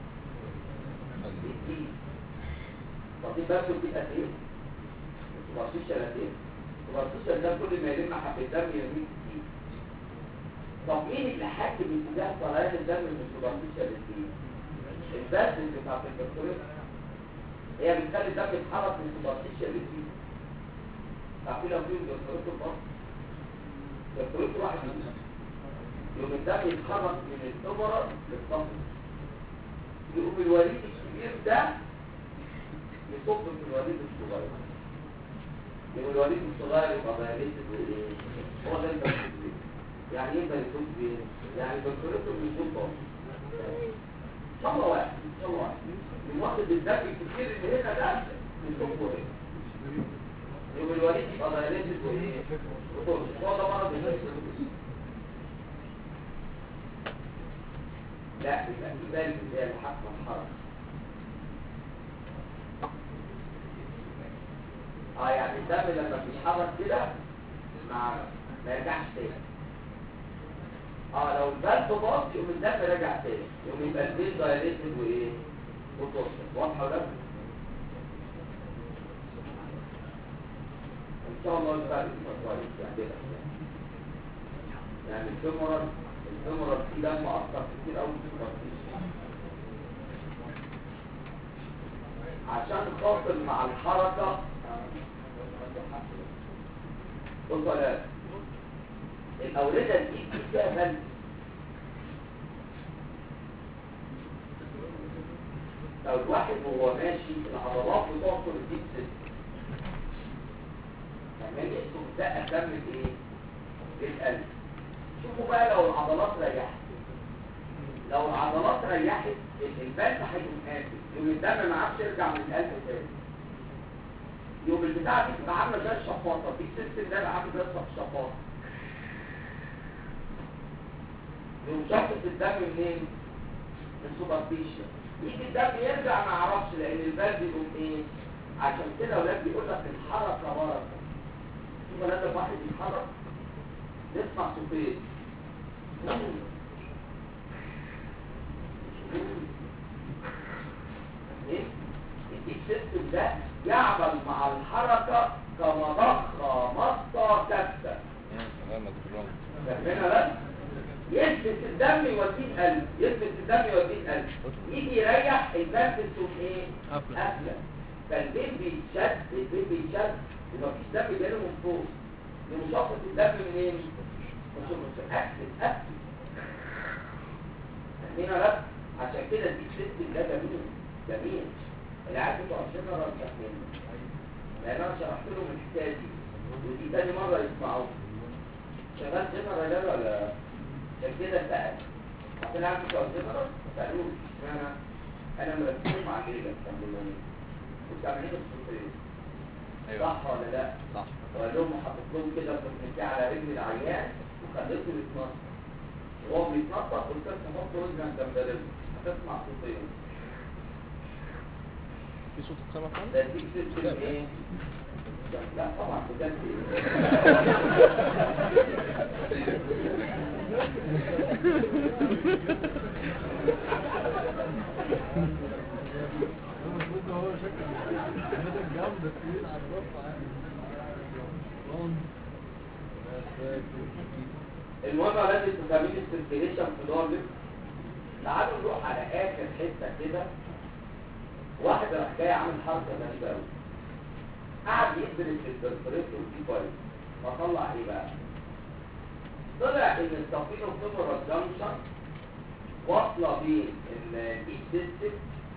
دي واخدين بالكم دي قد ايه؟ سوبرفيشال قد ايه؟ سوبرفيشال ده كل ما يلم حبه دم يرميه كتير طب مين اللي حاكم اتجاه طلعان الدم من السوبرفيشال دي؟ البس اللي بتاعت الدكتورين هي بتخلي الدم يتحرك من السوبرفيشال دي عارفين لو في دكتورين البطن دكتورين واحد منهم يوم الدم يتحرك من الأوبرا للصفر يقوم الوريد الكبير ده يصب في الوليد الصغير يبقى الوليد الصغير يبقى بياليتد وايه هو ده البكتيريا يعني ايه بياليتد ايه يعني البكتيريا من جوه ان شاء الله واحد ان شاء الله واحد من واخد الدم الكتير اللي هنا ده يصبه هنا يبقى الوليد يبقى بياليتد وايه وترش هو ده مرض النفس لا يبقى في بالك زي الحكم الحركه اه يعني الدم لما بيتحرك كده مع ما يرجعش تاني اه لو البلد باظ يقوم الدم راجع تاني يقوم يبقى البيل دايريتد وايه وتوصل واضحه ولا ان شاء الله الفرق يبقى كويس يعني كده يعني الفيمورال الفيمورال فيه دم اكتر كتير قوي في السوبرفيشن عشان خاطر مع الحركه بصوا يا الأوردة دي فيها بلد لو الواحد وهو ماشي العضلات بتعصر الديب سيستم فاهماني اسمه ده أكمل ايه؟ للقلب شوفوا بقى لو العضلات ريحت لو العضلات ريحت البلد هيقوم قافل يوم الدم ما عادش يرجع من القلب تاني يوم البتاعة دي تبقى عاملة زي الشفاطة في السيستم ده بقى عامل زي الشفاطة يوم شفط الدم منين؟ من السوبرفيشن يجي الدم يرجع ما اعرفش لان البلد يقوم ايه؟ عشان كده ولاد بيقول لك الحركة بركة شوف ولاد لما واحد يتحرك نسمع صوتين ايه؟ السيستم ده يعمل مع الحركة كمضخة مصة كبسة فاهمين ولا يثبت الدم يوديه القلب يثبت الدم يوديه القلب يجي يريح الباب تقوم ايه قافلة. قافله فالبيب بيتشد البيب بيتشد ومفيش دم جاي من فوق لمشخص الدم منين مش مش قافل قافل فاهمين ولا عشان كده دي السيستم ده جميل جميل العيال بتوع الجنرال فاهمين لان انا شرحت لهم الحكايه دي ودي تاني مره يسمعوها شغال جنرال ده ولا عشان كده سأل عشان العيال بتوع الجنرال سألوه اشمعنى انا مركزهم مع الليله كان بيقولوا كنت عاملين الصوتين صح ولا لا؟ صح وقال لهم حطيت لهم كده كنت على رجل العيان وخليته يتنطط وهو بيتنطط قلت له حط وزنك جنب رجله هتسمع صوتين في صوت اتسمع فعلا؟ ده دي سيستم ايه لا طبعا بجد المهم لازم تفهمين السيركيليشن في دور اللب تعالوا نروح على اخر حته كده واحد راح جاي عامل حركه غريبه قوي قعد يدرس البرفوريتور دي كويس فطلع ايه بقى طلع ان السفينه فيمورال جانكشن واصله بين الايد سيستم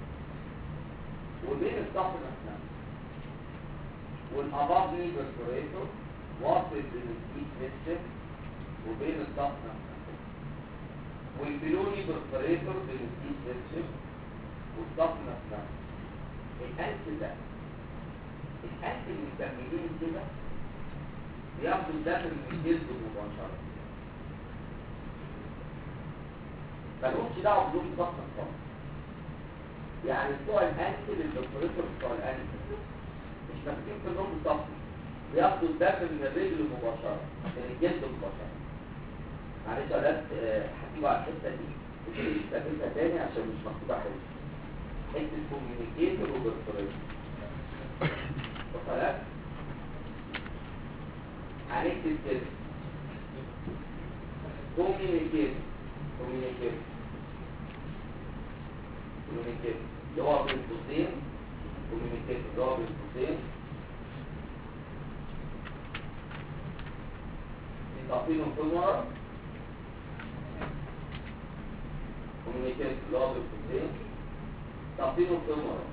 وبين الصف نفسها والاباف ني برفوريتور واصل بين الايد سيستم وبين الصف نفسها والبلوني برفوريتور بين الايد سيستم والصف نفسها الأنس ده الأنس اللي مكملين كده بياخدوا الدم من الجلد مباشرة ملهمش دعوة بدون ضغط الصف يعني بتوع الأنس للدكتوريتور بتوع الأنس مش ماسكين في النوم الصف بياخدوا الدم من الرجل مباشرة من الجلد مباشرة معلش يا ولاد آه، هتيجوا على الحتة دي مش هتكتبها تاني عشان مش مكتوبة حلو حته كوميونيكيتور وبرفوريشن وصلت هنكتب كده كوميونيكيتور كوميونيكيتور كوميونيكيتور اللي هو بين قوسين كوميونيكيتور اللي هو بين قوسين تعطيله فيمورال كوميونيكيتور اللي هو بين قوسين تعطيله فيمورال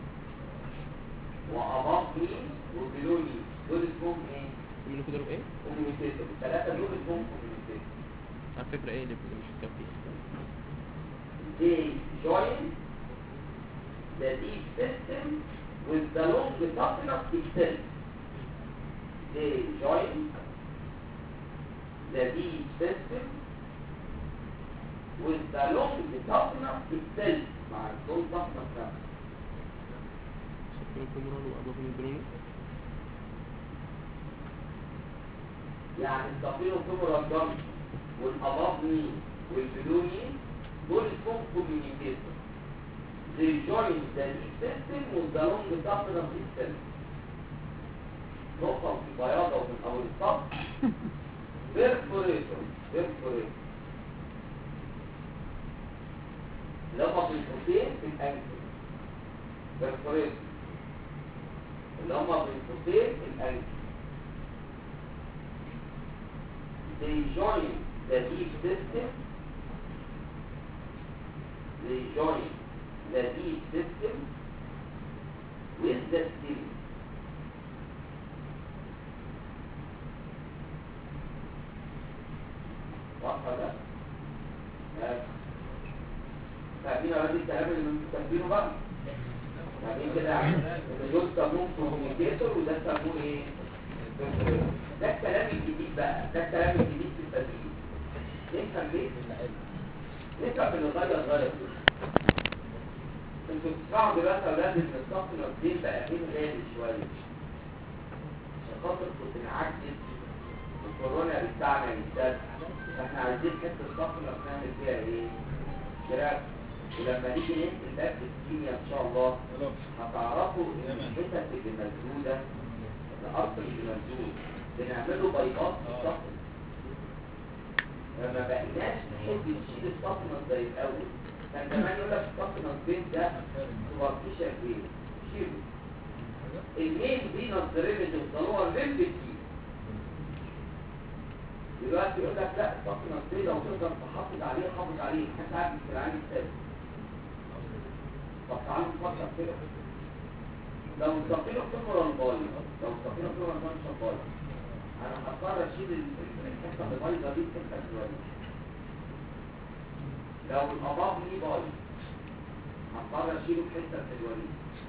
وأمام مين وبيلوني دول اسمهم ايه؟ من كده ايه كوميونيكيتور الثلاثة دول اسمهم كوميونيكيتور على فكره ايه اللي مش مكفي they join the deep system with the long toughness itself. They join the deep system with the long toughness itself. مع long toughness نفسه. سكر الكمران وابوه من البروني يعني الصفير الكبرى الجمع والأبابني والبلوني دول اسمهم communicators. They join the deep system with the long toughness itself. نقطة في بياضة ومن أول الصف perforator perforator اللي هم في القوسين في الأنكل perforator اللي هم في القوسين في الأنكل they join the deep system they join the deep system with the skin واضحة ده؟ بس. فاهمين يا ولاد الكلام اللي انتوا كاتبينه بقى؟ فاهمين كده يعني؟ ان دول سموه كوميونيكيتور وده سموه ايه؟ ده الكلام الجديد بقى ده الكلام الجديد في التدريب نفهم ليه؟ نفهم ان غير غير انتوا بتسمعوا دلوقتي يا اولاد ان الصف الدين بقى فين غالي شويه عشان خاطر كنت نعجز والكورونا بتاعنا يزداد احنا عايزين حته الصف اللي بنعمل فيها ايه؟ جراف ولما نيجي ننزل باب الكيمياء ان شاء الله هتعرفوا ان الحتت اللي مسدوده الارض اللي مسدود بنعمله بايباس في الصف لما بقيناش نحب نشيل الصفنة زي الاول كان زمان يقول لك الصفنة البيت ده سوبرفيشال بين شيله المين فينوس ديريفيتيف ده هو الريم كتير دلوقتي يقول لك لا الصفنة البيت لو تقدر تحافظ عليه حافظ عليه حتى عارف في العين الثالث طب تعالوا نفكر كده لو الصفينة بتمر البايظ لو الصفينة بتمر البايظ بايظ انا هضطر اشيل ال- ال- الحته اللي بايظه دي في التسويه لو الاباض ليه بايظ هضطر اشيله في حته في الوريد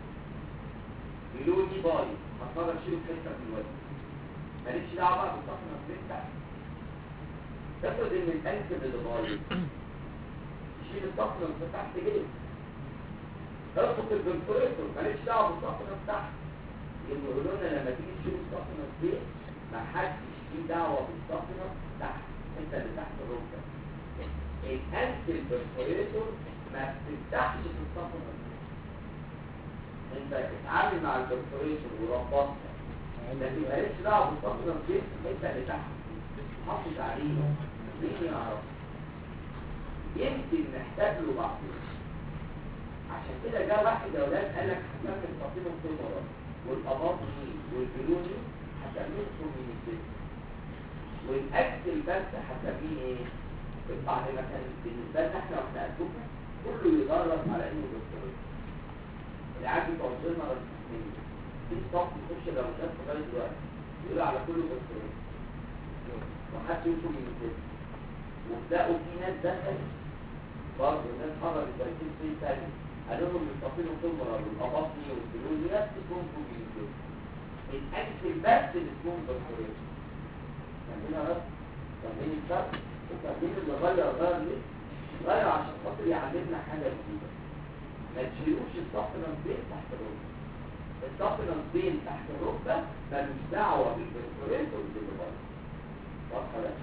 بلوني بايظ هضطر اشيله في حته في الوريد ماليش دعوه بقى بالصفنه بتاعتك تفرض ان الانسب اللي بايظ تشيل الصفنه اللي تحت جيب اربط البنفوريتور ماليش دعوه بالصفنه بتاعتك يقولوا لنا لما تيجي تشوف السبلمنت دي ما حدش ليه دعوه بالسبلمنت تحت انت اللي تحت الركبه الانتي برفوريتور ما بتفتحش في السبلمنت انت اتعامل مع البرفوريتور وربطها لكن مالكش دعوه بالسبلمنت دي انت اللي تحت حافظ عليه مين يعرف يمكن نحتاج له بعضين عشان كده جه واحد يا ولاد قال لك هتعمل تقييم الكاميرا والاباطي والبلوني هتعملهم من الجسم والاكل بس هتسميه ايه؟ البعض مثلا بالنسبه لنا احنا واحنا قدكم كله يدرس على انه دكتور اللي عادي توصلنا للتسميه في صف يخش لو شاف لغايه دلوقتي يقول على كله دكتور وحد يوصل من الجسم وتلاقوا في ناس دخلت برضه الناس حضرت تركيز في تاني قالوا لهم يستطيعوا الكاميرا والاباطي والبلوني نفس اسمهم فوق الجسم الاكل بس اللي اسمهم دكتورين فاهمين يا رب فاهمين الفرق وفاهمين اللي غير غير ليه غير عشان خاطر يعلمنا حاجه جديده ما تشيلوش السبلمنت بين تحت الركبه السبلمنت بين تحت الركبه ملوش دعوه بالدكتورين واللي بره واضحه ده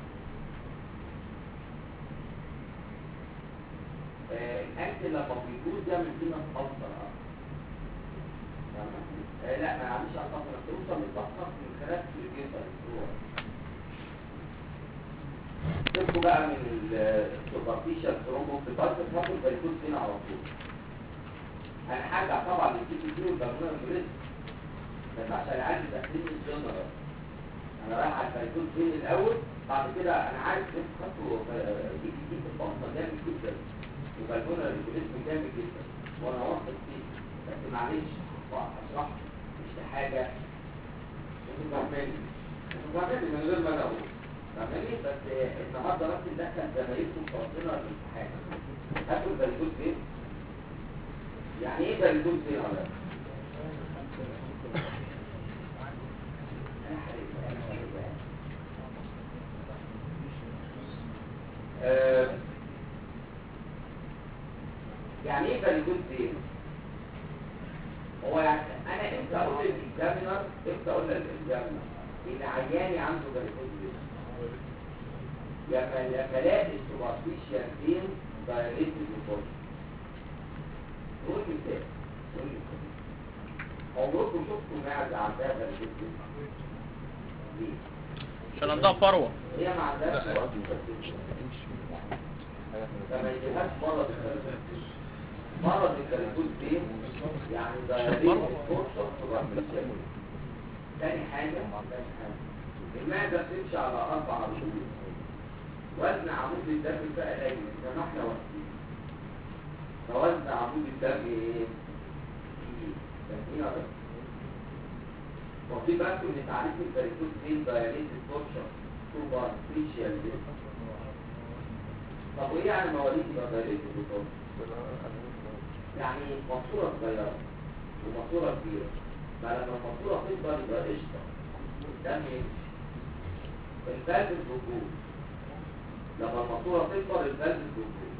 الاكل لما بيجوز يعمل فينا تأثر آه لا ما عملش على الطاقة توصل للطاقة من خلال الجيزة الاسبوع تبقوا بقى من السوبرفيشال ثرومبو في بارت الخطر بيكون فينا على طول انا هرجع طبعا للكي بي دي والبرمونة الريسك بس عشان عندي تحليل الجنرال انا رايح على البيكون فين الاول بعد كده انا عارف ان خطوه دي دي في البطنه جامد جدا وبالبونا الريجوليزم جامد جدا وانا واثق فيه بس معلش اشرح مش حاجه انتوا فاهميني انتوا فاهميني من غير ما انا اقول فاهميني بس النهارده بس ندخل زمايلكم في وسطنا الامتحان هاتوا البالبوت فين يعني ايه بالبوت فين يا ولاد؟ أه يعني ايه فاليدوز فين هو يعني انا امتى اقول للاكزامينر امتى اقول للاكزامينر ان عياني عنده فاليدوز فين لما لما الاقي السوبرفيشال فين دايريتد ريبورت قول مثال قول مثال عمركم شفتوا معزه عندها فاليدوز فين ليه؟ عشان عندها فروه هي ما عندهاش سوبرفيشال فما يجيبهاش مرض الفاليدوز مرض الكالكول فين يعني ضيارين فرصة سوبرفيشال تاني حاجة تاني حاجة المعدة بتمشي على أربع رجول وزن عمود الدم بقى قليل زي ما احنا واخدين فوزن عمود الدم ايه؟ كتير فاهمين يا رب؟ وفي بالكم ان تعريف الكالكول فين ضيارين فرصة سوبرفيشال طب وايه يعني مواليد يبقى ضيارين فرصة؟ يعني ماسوره صغيره وماسوره كبيره فلما الماسوره تكبر يبقى قشطه الدم يمشي الفالف الدخول لما الماسوره تكبر الفالف الدخول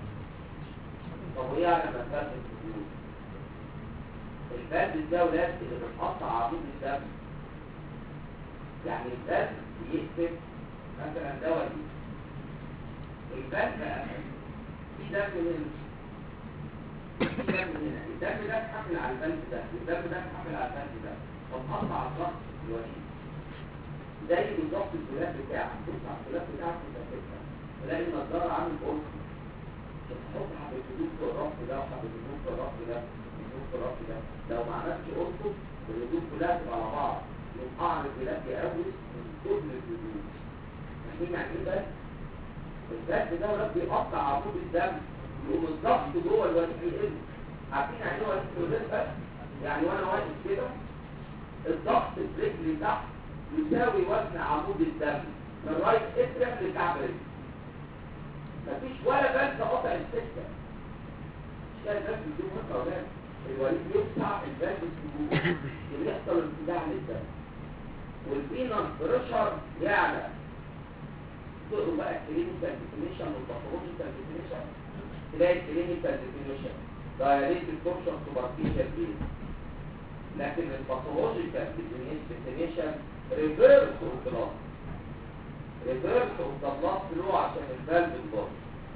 طب وايه يعني لما الفالف الدخول الفالف ده ولاد اللي بتقطع عمود الدم يعني الفالف بيقفل مثلا ده وليد الفالف في دم من الدم هنا الدم ده اتحمل على البلد ده الدم ده اتحمل على البلد ده فاتقطع الضغط الوليد زي بالظبط الدولاب بتاعك بص على الدولاب بتاعك انت بتفهم تلاقي النضاره عامل قرص تحط حبه هدوم في الرف ده وحبه هدوم في الرف ده هدوم في الرف ده لو ما عملتش قرصه الهدوم كلها تبقى على بعض يقوم قعر الدولاب يقوس من كل الهدوم فاهمين يعني ايه ده؟ البلد ده ولاد بيقطع عمود الدم يقوم الضغط جوه الوليد يقل عارفين يعني ايه وليد الوليد بس يعني وانا واقف كده الضغط في رجلي تحت يساوي وزن عمود الدم من رايت اترم لكعب رجلي مفيش ولا بس قطع السكه مش كده بس بدون مقاومات الوليد يوسع البلد السجون اللي يحصل ارتجاع للدم والفينس بريشر يعلى تقروا بقى الكلينيكال ديفينيشن والباثولوجيكال ديفينيشن تلاقي الكلينيكال ديفينيشن دايريت التورشن سوبرفيشال بيز لكن الباثولوجيكال ديفينيشن ريفيرس اوف بلاد ريفيرس اوف ذا بلاد فلو عشان الفالف الباطن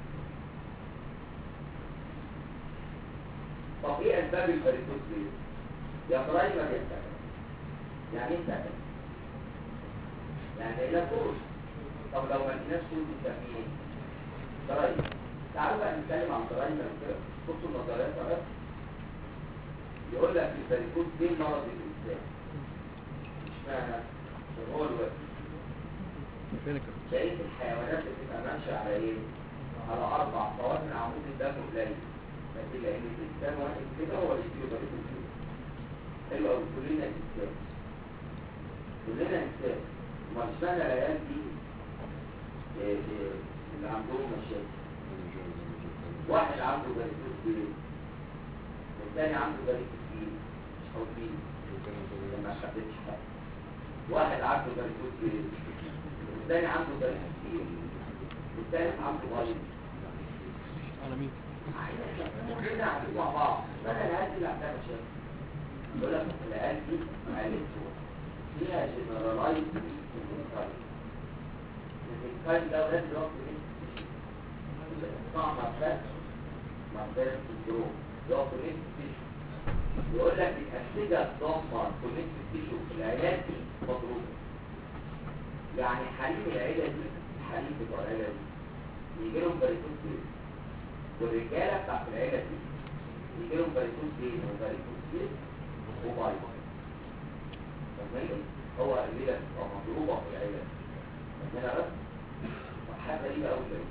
طب ايه اسباب الفاريكوز ليه؟ يا برايمر انت يعني انت يعني لا كوز طب لو ما لقيناش كوز نسميه ايه؟ برايمر تعالوا بقى نتكلم عن برايمر كده بصوا النظريات بقى يقول لك الفاريكوز ليه مرض الانسان اشمعنى عشان هو الوقت بقيه الحيوانات بتبقى ماشيه على ايه على اربع قوائم عمود الدم قليل لكن لان الانسان واحد كده هو اللي يجيله فاريكوز كده حلو قوي كلنا انسان كلنا انسان ما اشمعنى العيال دي إيه إيه اللي عندهم مشاكل واحد عنده فاريكوز كبير والثاني عنده فاريكوز كبير مش حوالين لما خدتش حاجه واحد عنده فاريكوز كبير والثاني عنده فاريكوز كبير والثالث عنده مريض على مين كلنا قاعدين مع بعض بدل العيال دي اللي عندها مشاكل يقول لك العيال دي عيلته فيها جنرالايز الكاين ده ولاد الوقت اسمع مرتبط مرتبط الجروب يقف كونكت يقول لك الأسئلة تدمر كونكت تيشو في العيلات دي مضروبة يعني حليم العيلة دي حليم بتوع العيلة دي يجي لهم باريكوز بين والرجالة بتاعت العيلة دي يجي لهم باريكوز بين وباريكوز بين وبايبر فاهمين؟ هو الليلة بتبقى مضروبة في العيلة هنا بس حاجة غريبة أوي كده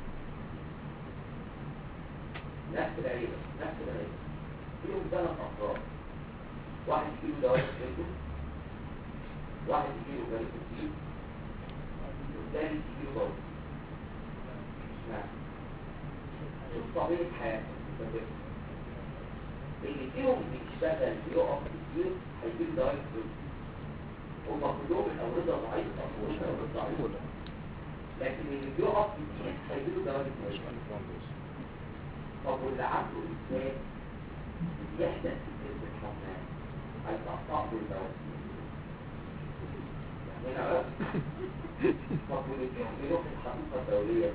نفس العيلة نفس العيلة فيهم ثلاث أفراد واحد يجيله دواء الجلد واحد يجيله جلد الجلد والثالث يجيله ضوء نعم شوف طبيعة حياته اللي فيهم بيشتغل بيقف كتير هيجيله دواء الجلد هما كلهم الأوردة ضعيفة والأوردة ضعيفة لكن اللي بيقف كتير هيجيله دواء الجلد طب واللي عنده إنسان يحدث في جسم الحمام هيتقطع له البواسير هنا بس طب واللي فيهم بيروح الحقيقة الدولية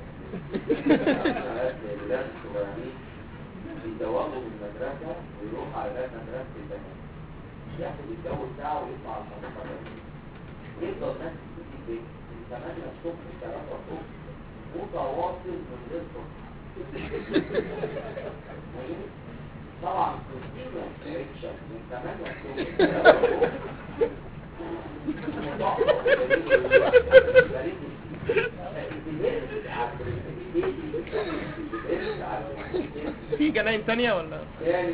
الولاد الصغيرين بيزوغوا من المدرسة ويروحوا على باب مدرسة البنات ياخد الجو بتاعه ويطلع على الحقيقة الدولية يفضل ناس في البيت من 8 الصبح ل 3 الصبح متواصل من غير صبح طبعا كريستينا فريكشن من 8 الصبح في جناين تانية ولا يعني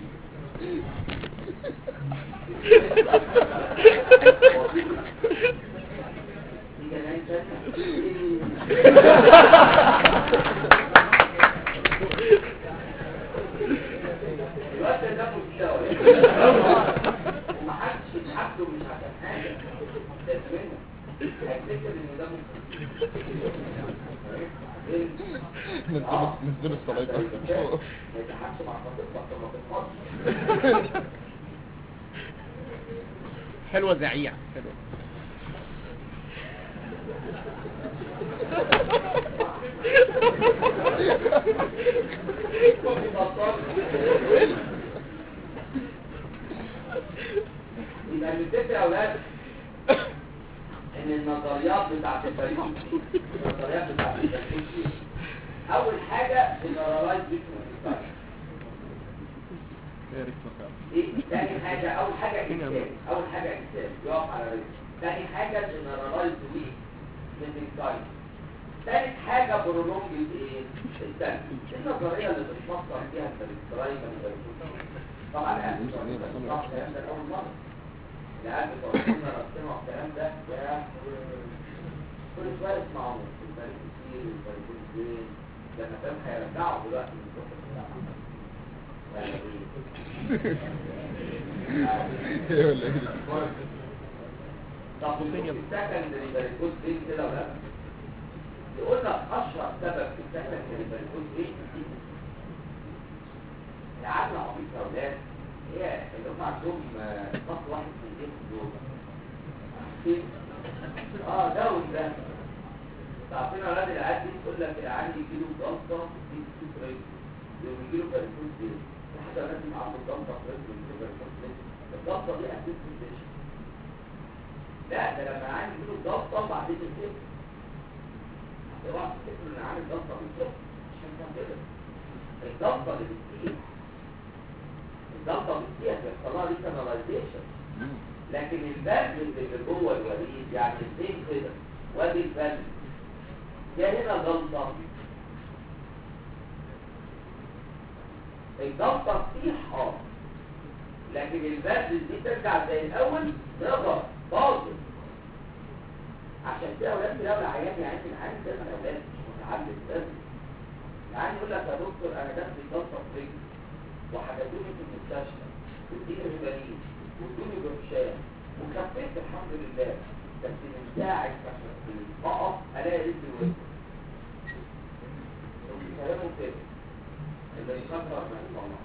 في جناين تانية الوقت ده مستوى ومحدش يتحكم مش عشان حاجة تفهمه هيفتكر ان ده ممكن نزل الصلاة ما يتحكش مع خطيبتك طب ما تتفرج حلوة زعيع حلوة يبقى الفكرة يا اولاد ان النظريات بتاعت الفريق النظريات بتاعت الفريق اول حاجة جنرالايز بيكون ايه تاني حاجة اول حاجة انسان اول حاجة انسان يقف على رجله تاني حاجة جنرالايز ويك للمنكاين تالت حاجة برولونج ايه الدم النظرية اللي بتفكر فيها الفريق طبعا الآن الصح هيحصل اول مرة الآن بتوصلنا ربنا والكلام ده ده كل شوية اسمعوا الفريق كتير الفريق كتير لما كان هيرجعوا دلوقتي من الكتب بتاعهم طب السكندري فاريكوز فين كده ولا يقول لك اشهر سبب في السكندري فاريكوز فين العقل عبيط يا اولاد هي اللي هم عندهم آه، ضغط واحد في الجيم دول عارفين؟ اه ده وده تعرفين اولاد العيال دي تقول لك العيال يجي له ضغطه في السوبر يوم يجي له باركوز دي حتى لازم عنده ضغطه في رجله يجي له باركوز دي الضغطه دي اسيد كونديشن لا ده لما العيال يجي له ضغطه بعدين الكتف اوعى تفتكروا ان العيال ضغطه بالكتف عشان كان كده الضغطه اللي بتطير الضغطه بتطير بيحصل لها ريكاناليزيشن لكن البلد اللي جوه الوريد يعني الاثنين كده وادي البلد جاء هنا غلطة الجلطة تطيح اه لكن البلد دي ترجع زي الاول تقدر باظت عشان كده اولاد في الاول عيان يعني العيان ده من اولاد مش متعلم لازم العيان يقول لك يا دكتور انا جات لي جلطة في رجلي وحجزوني في المستشفى واديني ريبالين وادوني برشام وخفيت الحمد لله بس من ساعة ما اقف الاقي رجلي وقفت كلامه كده اللي يفكر ما يطلع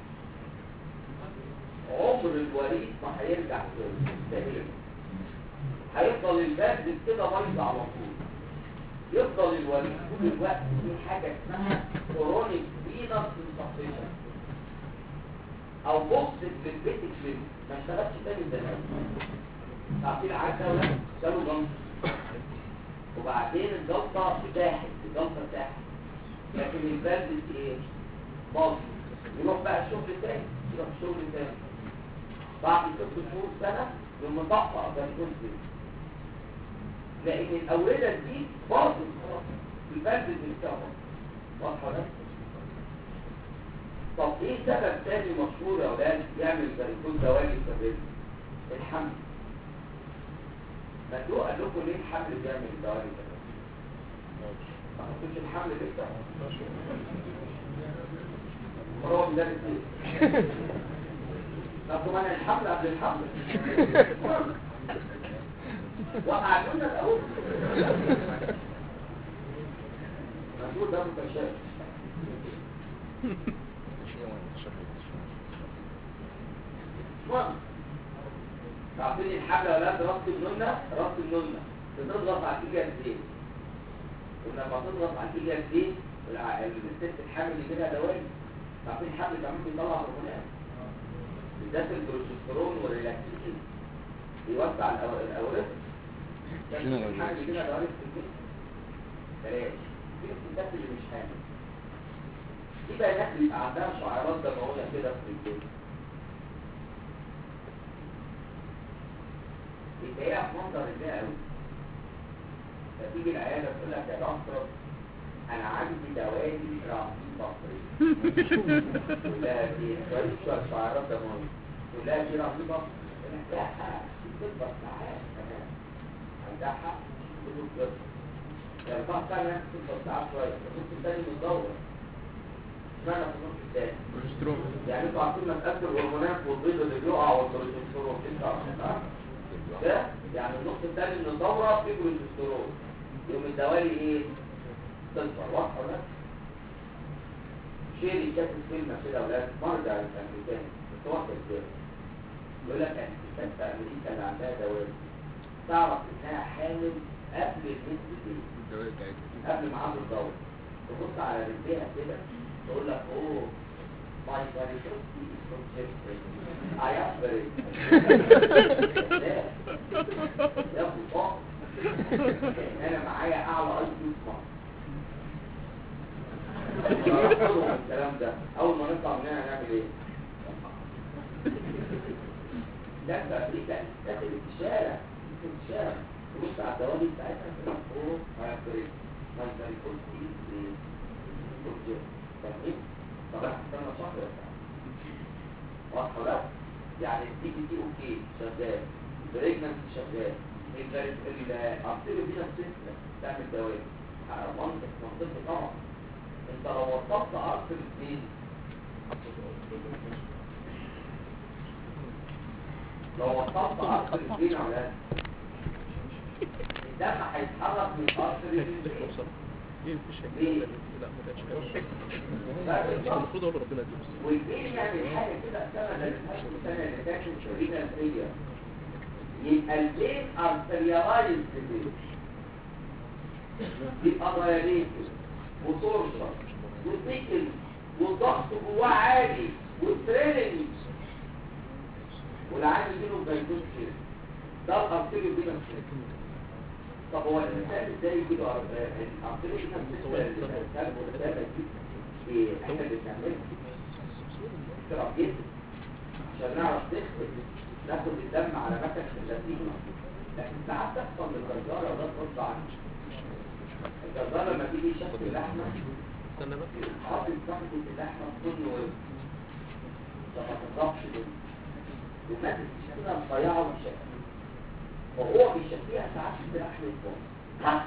عمر الوريد ما هيرجع تاني مستحيل هيفضل الباب كده بايظ على طول يفضل الوريد طول الوقت في حاجه اسمها كورونيك فينس انسفيشن او بوكس للبيتك ليم ما اشتغلش تاني زي الاول تعطيل عدى ولا شالوا جلطه وبعدين الجلطه تاحت الجلطه تاحت لكن البلد ايه باظ يروح بقى الشغل تاني يروح الشغل تاني بعد ست شهور سنة يوم مطقع بنكون دي لان الاوردة دي باظت خلاص البلد اللي بتاعها واضحة ده طب ايه سبب تاني مشهور يا اولاد يعمل بنكون زواجي سبب الحمل ما تقول قال لكم ليه الحمل بيعمل زواجي سبب ما حطوش الحمل لسه هو مدرس ايه طب كمان الحمل قبل الحمل وقعدونا الاول مقول ده متشابه المهم تعرفين الحمل يا ولاد ربط النونة ربط النونة بتضغط على الإيجا ازاي ولما تضغط على الإيجا ازاي الست الحامل اللي كده دوائي تعرفين الحمل كمان بيطلع هرمونات بالذات البروجسترون والريلاكسين بيوسع الأو- الأوراق فين الأوراق؟ الحمل كده دوائي في الجسم بلاش في الستات اللي مش حامل في بنات بيبقى عندها شعيرات دمويه كده في الجسم بيتهيأ في منظر الرئة قوي فتيجي العيادة تقول لك يا دكتور أنا عندي دوالي رهيب بصري تقول لها دي كويس شوية شعيرات دموية تقول لها دي رهيبة تقول لك لا دي بتكبر ساعات كمان عندها حق تقول له بتكبر يعني بعض ثانية تكبر ساعات شوية النص الثاني متدور اشمعنى في النص الثاني؟ بروجسترون يعني انتوا عارفين مسألة الهرمونات والبيض اللي بيقع والبروجسترون انت عارفين ده يعني النص الثاني من الدورة فيه بروجسترون يوم الدوالي ايه؟ تكبر واضحة ولا؟ شيري كاتب كلمة كده يا ولاد مرجع الامريكان بس هو كذاب يقول لك ان الستات في امريكا اللي عندها دوالي تعرف انها حامل قبل النص دي الدوائر بتاعتها قبل ميعاد الدورة تبص على رجليها كده تقول لك اوه ماي varicosity is not just I am very يا ابو طاق انا معايا اعلى اي كيو في مصر ناخدهم الكلام ده اول ما نطلع من هنا هنعمل ايه؟ ده في امريكا داخل الشارع في الشارع تبص على الدوالي بتاعتها تقول لك اوه ماي varicosity ماي varicosity is not just فاهمين؟ طب احنا استنى شهر ولا سنة؟ واضحة بقى؟ يعني الدي بي تي اوكي شغال البريجننت شغال الارتيريو دي نفسها تعمل دوائر منطق منطقي طبعا انت لو وصلت ارتر الاثنين لو وصلت ارتر الاثنين على الدم هيتحرك من ارتر الاثنين ليه مفيش ليه؟ لا ما كانش هيروح لا، مش كان المفروض اقول له ربنا يديله الصحة والجيل يعمل حاجة كده السنة اللي فاتت والسنة اللي فاتت شرينا الفيا يبقى البين ارتريالايز بالبين يبقى ضياليته وتورشة وتيكل والضغط جواه عالي والتريننج والعالي يجيله بيكون كده ده الارتريو دي نفسه طب هو الانسان ازاي يجيله الارتريو دي نفسه ايه احنا بنعملها اضطراب جدا عشان نعرف نخبط ناخد الدم على مكان اللاتينة لكن ساعات تحصل للجزارة ده غصب عنه الجزارة لما تيجي شكل اللحمة استنى بقى حاطط تحت اللحمة كل وزن فما تضغطش دول والناس كده مضيعة ومشاكل وهو بيشكيها ساعات في لحم الفوق ها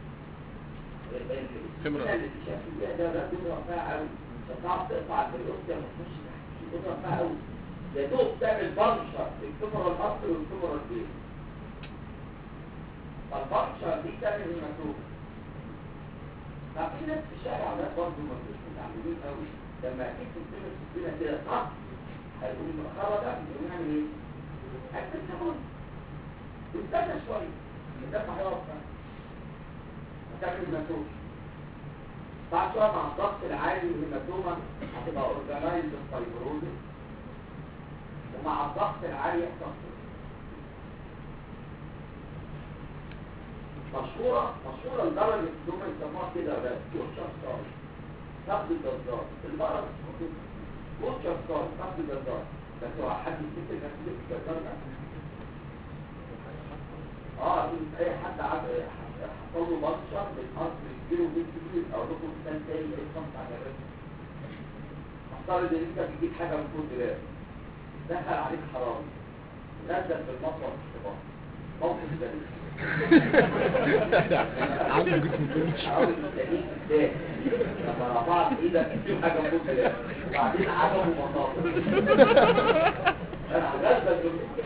فمرة. اللي بيشكي فيها ده ده بيضرب فيها قوي فتعرف تقطع البريوستيا ما تخش تحت بيضرب فيها قوي يا دوب تعمل بنشر الكبرى الاصل والكبرى البيت فالبنشر دي تعمل هيماتوم ففي ناس في الشارع ده برضه ما بيبقوش متعلمين قوي لما اكيد تستلم السكينه كده صح هيقول المخرة ده بيقوم يعمل ايه؟ هيكتب سبون واستنى شويه الدم هيقف هتعمل هيماتوم بعد شويه مع الضغط العالي والهيماتوما هتبقى اورجانايز فايبروزس ومع الضغط العالي يحصل مشهورة مشهورة لدرجة ان هم يسموها كده ولا بوتشر ستار نقد الجزار في البقرة اسمه كده بوتشر ستار نقد الجزار بس هو حد يفتكر نفسه الجزار ده اه دي اي حد عاد حصل له بطشر بالارض كبير وبيت كبير او لكم مثال تاني اسمه على الرسم افترض ان انت بتجيب حاجه من كل دولاب دخل عليك حرامي نزل في المطوه الاختبار موقف جميل عنده جسم عاوز تلاقيه ازاي لما رفعت ايدك تشوف حاجه من كل دولاب وبعدين عجبه مطاطا انا غلبة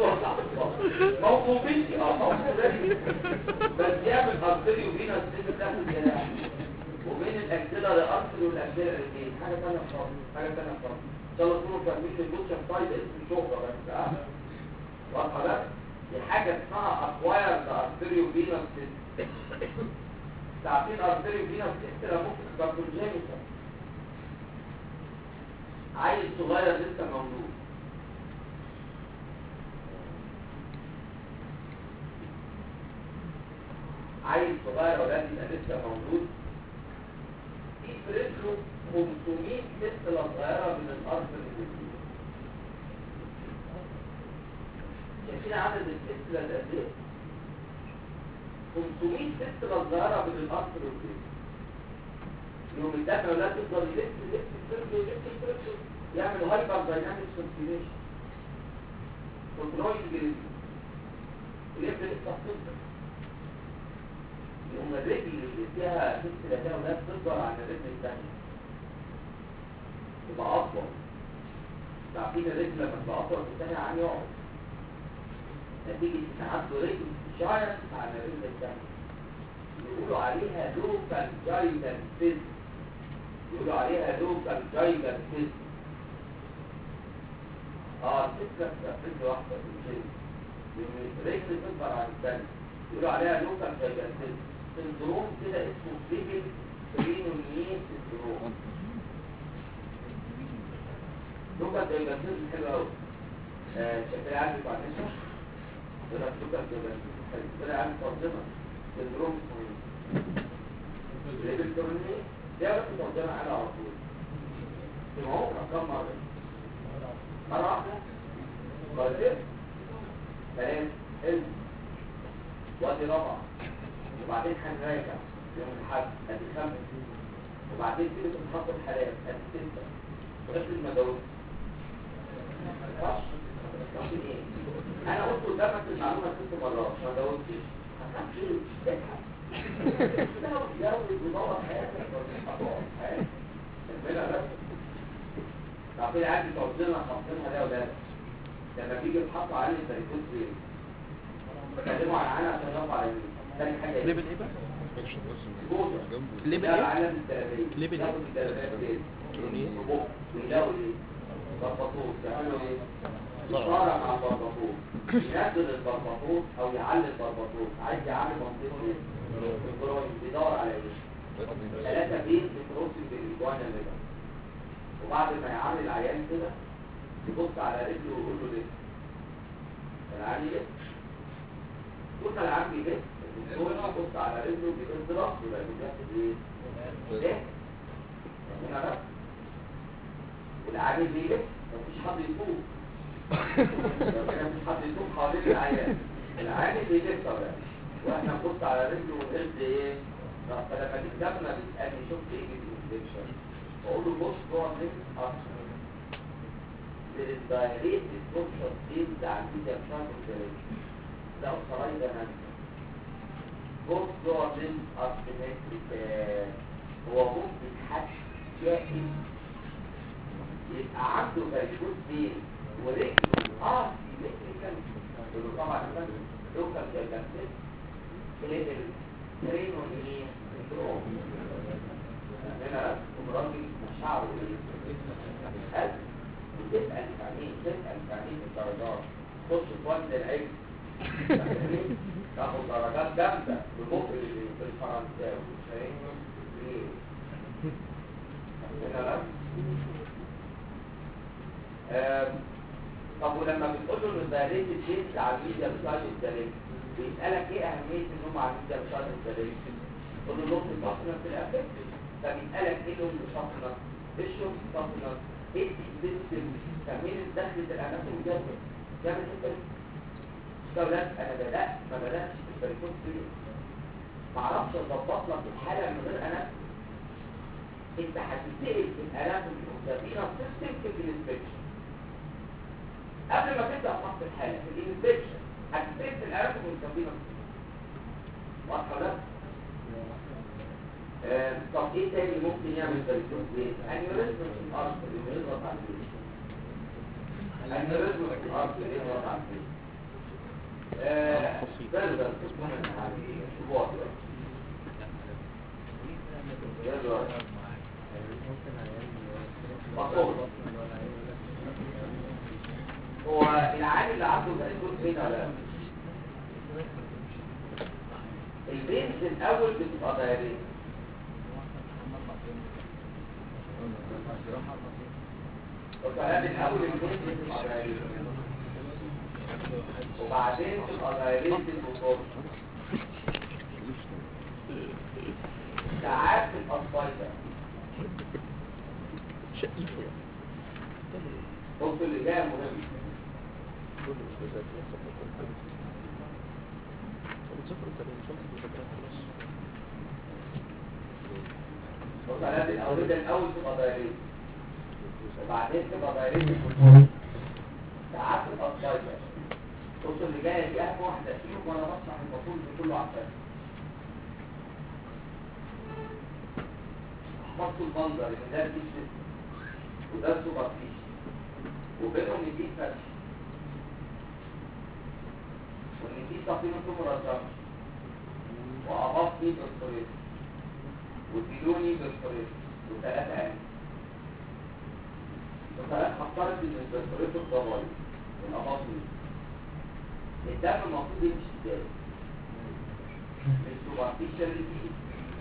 موقف بنتي اه موقف ذكي بس يعمل ارتري وبين السن تاخد جناح وبين الاكسده لارتري والاكسده الاثنين حاجه ثانيه خالص حاجه ثانيه خالص ان شاء الله تكونوا فاهمين البوتشر سايد اسم شهره بس اه واضحه بقى دي حاجه اسمها اكوايرد ارتريو فينوس سيستم تعرفين ارتريو فينوس سيستم ممكن تبقى كونجينيتال عيل صغير لسه مولود عيل صغير اولاد يبقى لسه مولود في بريسلو 500 سلسله صغيره من الارض الجديده شايفين عدد السلسله ده قد ايه 500 سلسله صغيره من الارض الجديده يوم الدم ولا تفضل يلف يلف يلف يلف يلف يعمل هايبر دايناميك سيركيليشن كنترول جريدي يلف لسه بتفضل يقوم الرجل اللي فيها سلسلة ده وده تكبر عن الرجل الثانية تبقى أطول تعرفين الرجل لما تبقى أطول في الثانية عن يقعد نتيجة إن عنده رجل شاير عن الرجل الثانية يقولوا عليها لوكال جايدن فيز يقولوا عليها لوكال جايدن فيز اه السلسلة بتبقى في رجل واحدة في الجلد الرجل تكبر عن الثانية يقولوا عليها لوكال جايدن فيز سندروم كده اسمه فيجل برينونيين سندروم لوكال دايبرتيز حلو قوي شكل عندي بعد نشر يقول لك لوكال دايبرتيز حلو طلع عندي تنظيمة سندروم اسمه ليبل تورني ده بس تنظيمة على على طول سمعوه كم مرة مرة واحدة مرتين ثلاثة حلو وادي رابعة وبعدين هنراجع يوم الحد ادي خمس وبعدين تيجي تتحط الحالات ادي ستة لغايه ما جاوبت انا قلت قدامك المعلومه ست مرات ما جاوبتش هتعمل ايه؟ اضحك جاوب ودور حياتك ولا حياتك كملها بس تعطيني عادي توزنها خمسينها ده ولا لما تيجي تحط عليه التليفون فين بكلمه عن عنا عشان يرفع يمين تاني حاجه ليبل ايه بقى؟ جوزة ليبل ده ايه؟ العالم التلابية ليبل ياخد التلابية فين؟ البق ويلاقوا ايه؟ بربطوط يعملوا ايه؟ إشارة مع البربطوط ينزل البربطوط أو يعلي البربطوط عايز يعلي منطقة ايه؟ الجروين بيدور على ايه؟ ثلاثة بين بتروسي بالإجوانا الليبر وبعد ما يعمل العيان كده يبص على رجله ويقول له ليه؟ العيان ليه؟ طول ما العيان بيلف الدكتور يبص على رجله بيبص راسه يبقى بياخد ايه؟ ليه؟ هنا بقى والعيان بيلف مفيش حد يطوف مفيش حد يطوف حوالين العيان العيان بيلف بقى واحنا نبص على رجله ونرد ايه؟ طب فلما الجبنة بيسألني شفت ايه من الانفكشن بقول له بص جوه النفس اكتر للدايريت الفرشة دي بتاع الميديا بشهر الثلاثة ده الصراي ده نفسه بص جوه النفس اكتر هو ممكن حد شاكل يبقى عنده فيروس بين ورجله اه سيمتريكال يقول له طبعا لوكال جايجانتيك ليفل ترين وايه هنا راجل مشاعره ايه قلب وتسأل تعمين تسأل تعمين الدرجات خش في وزن العلم تاخد درجات جامدة ببق بالفرنساوي فاهم ليه؟ هنا لا آم، طب ولما بتقول له ان ده ريت الشيت على الميديا بتاعت الدليل بيسألك ايه اهمية النوم على الميديا بتاعت الدليل تقول له نوم البطنة في الافكت فبيسألك ايه نوم البطنة ايه الشوك البطنة ايه السيستم تأمين الدخل الاناتومي ده جامد انت دولات انا بدأت ما بدأتش في البريكوت فيه معرفش اظبط لك الحالة من غير اناتومي انت هتتسأل في الاناتومي وتبينا سيستم في الانسبكشن قبل ما تبدأ فحص الحالة في الانسبكشن هتسأل في الاناتومي وتبينا واضحة ولا لا؟ آه، طب ايه تاني ممكن يعمل بريكوت فيه؟ انيوريزم في الارض اللي بيضغط على الجسم انيوريزم في الارض اللي بيضغط على الجسم آه، بلدر شوفوا بلدر مطول هو العالي اللي عنده بريكوت فين ولا لا؟ البينز الاول بتبقى دايريه وكلام الاول البينز بتبقى دايريه وبعدين تبقى دايريه البطول ساعات تبقى سبايدر شقيفه بص اللي جاي مهم وكلام الاولاد الاول تبقى دايريه وبعدين تبقى دايريه البطول ساعات تبقى سبايدر بص اللي جايه دي اهم واحده فيهم وانا بشرح البطول دي كله عشان احفظوا المنظر ان ده الجسم وده السوبرفيش وبينهم دي فتح وان دي تقييمة مرجمة وأباط دي بالطريق وبيلوني بالطريق وثلاثة عين وثلاث حصلت من بالطريق الضبايا والأباط دي الدم المفروض يمشي ازاي السوبرفيشال دي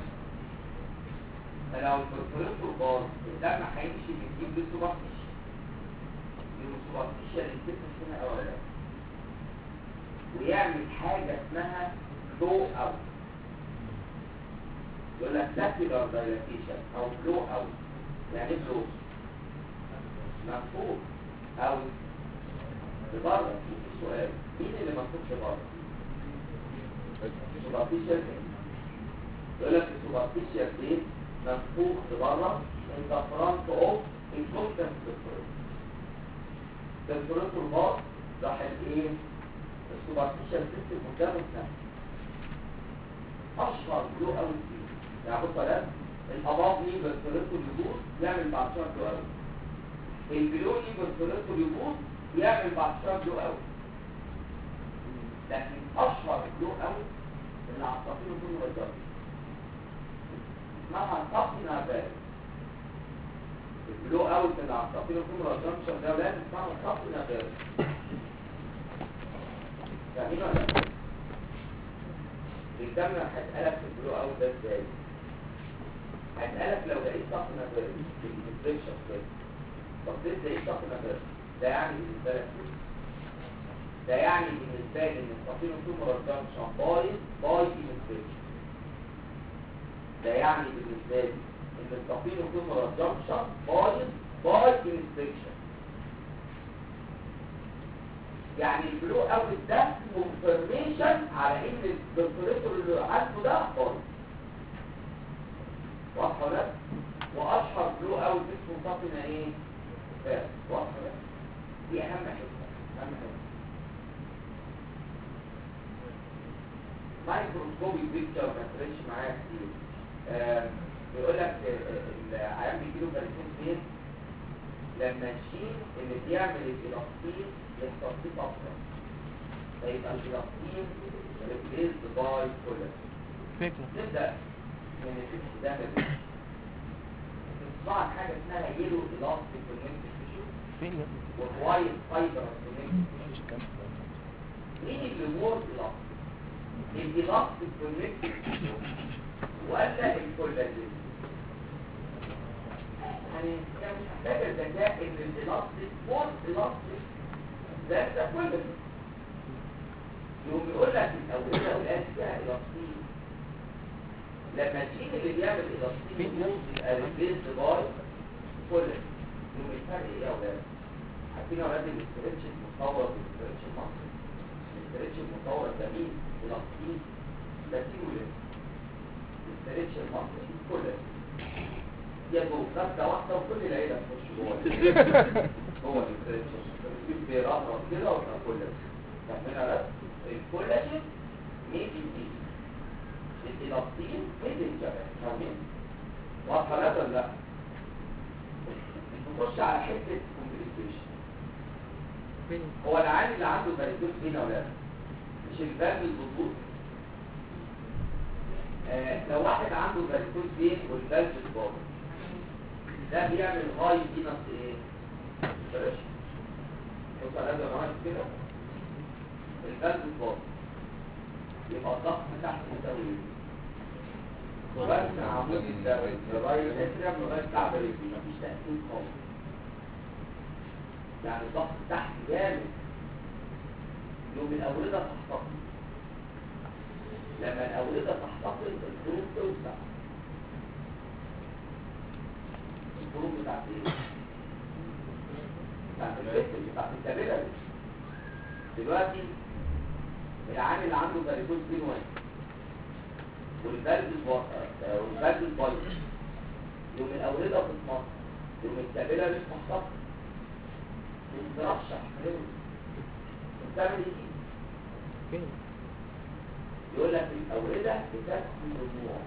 فلو البرفوريتور باظ الدم هيمشي من الجيب للسوبرفيشال من السوبرفيشال الجسم هنا اولا ويعمل حاجة اسمها فلو اوت يقول لك ساكيولار دايلاتيشن او فلو اوت يعني فلو مفهوم او لبره السؤال مين اللي مكتوب لبره؟ السوبرفيشال يقول لك السوبرفيشال دي منفوخ لبره انت فرانك اوف الكونتنت بالفرنك بالفرنك الباص راح الايه السوبرفيشال سيستم قدامه السنة اشهر بلو اوت دي يعني بص على الاباضني بالفرنك اليبوظ يعمل بعد شهر بلو اوت البلوني بالفرنك اليبوظ يعمل بعد شهر بلو اوت لكن اشهر بلو اوت العصافير كل رجال اسمها صفنا بارد البلو اوت العصافير كل رجال ده ولاد اسمها صفنا بارد فاهمين ولا لا؟ الدم هيسألك في البلو اوت ده ازاي هيسألك لو لقيت صفنا بارد في الانفكشن كده طب ده ازاي صفنا بارد ده يعني بالنسبه لك إيه؟ ده يعني بالنسبه لي ان الصفير تومر جانكشن بايظ بايظ انفكشن ده يعني بالنسبه لي ان الصفير تومر جانكشن بايظ بايظ انفكشن يعني البلو اوت ده كونفرميشن على ان الدكتوريتور اللي عنده ده بايظ واضحه ولا لا؟ واشهر بلو اوت اسمه صفنا ايه؟ فاس واضحه ولا لا؟ دي اهم حته اهم حته مايكروسكوبي بيكتشر ما تفرقش معايا كتير آه، بيقول لك العيان بيجي له باريكوز فين لما الشين اللي بيعمل الالاستين يحصل فيه طفره فيبقى الالاستين ريبليسد باي كولاجين فكرة نبدا من الفيكس ده نبدا تسمع حاجه اسمها يلو الاستيك كونكتيف تيشو فين يا ابني؟ ووايت فايبر كونكتيف مين اللي مور الاستيك الالاستيك كونكتيف تيشو ولا الكولاجين يعني هي مش محتاجه ذكاء ان الالاستيك مور الاستيك ده ده كولاجين يقوم يقول لك الاوليه والان فيها الاستيك لما الجين اللي بيعمل الاستيك موز يبقى ريبليس باي كولاجين يقوم الفرق ايه يا اولاد عارفين يا اولاد الاسترتش المطور والاسترتش المصري الاسترتش المطور ده مين الاستيك ده تيولين الاسترتش المصري كولاجين يبقوا خمسه واحده وكل العيله تخش جوه هو الاسترتش المصري بيرقرق كده ويبقى كولاجين فاهمين يا اولاد الكولاجين ميدي دي الالاستين ميدي الجبل فاهمين واضحه لا ولا لا نخش على حته كومبليكيشن فين هو العيان اللي عنده باريكوز فين يا ولاد مش الباب البطوط آه لو واحد عنده باريكوز فين والبلب الباطن ده بيعمل هاي فينس ايه بريشن بص على هذا الرمز كده البلب الباطن يبقى الضغط تحت يساوي ايه بس عمود الدوري لغايه الاتريم لغايه كعب رجلي مفيش تأثير خالص يعني الضغط تحت جامد يوم الأوردة تحتقن لما الأوردة تحتقن الخروج توسع الخروج بتاعت ايه؟ بتاعت الفكر بتاعت الكاميرا دلوقتي العامل اللي عنده باريكوز بين واحد والبلد الب- آه، والبلد البيض يوم الأوردة بتتمص يوم الكاميرا مش محتقن بترشح حلو بتعمل ايه فين يقول لك الأوردة بتكفي الدموع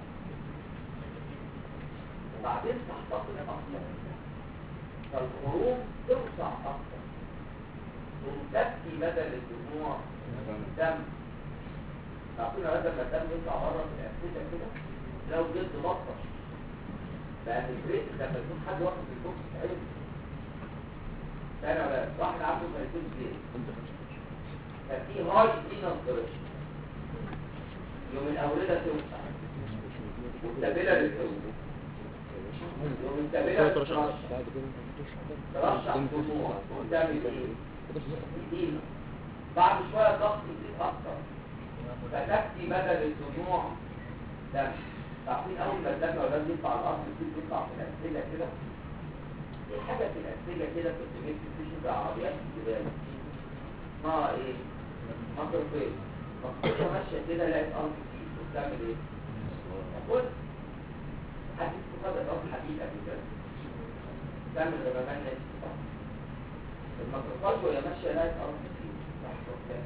وبعدين تحتقن أكتر فالخروج توسع أكتر وتكفي بدل الدموع دم تعطينا بدل ما الدم يطلع بره في الأسئلة كده لو جلد بطش لأن البريد لما يكون حد واقف في البوكس عين انا ولا واحد عنده فيروس زين ففي هاي فينس بريشر يوم الاورده توسع والتابله بتوسع يوم التابله بترشح ترشح دموع وتعمل ايه؟ إديمة. بعد شويه الضغط يزيد اكتر فتكفي بدل الدموع دم تعرفين اول ما الدم ولا يطلع على الارض يبتدي يطلع في الاسئله كده في حاجة في الأسئلة كده كنت جبت تشوف عربيات الزبالة اسمها ايه؟ مصر فين؟ مصر ماشية كده لقيت أرض كتير وبتعمل ايه؟ أقول حد استفاد الأرض حديد قبل كده تعمل غمامان ناس الميكروفاج وهي ماشية لقيت أرض كتير راح وبتاع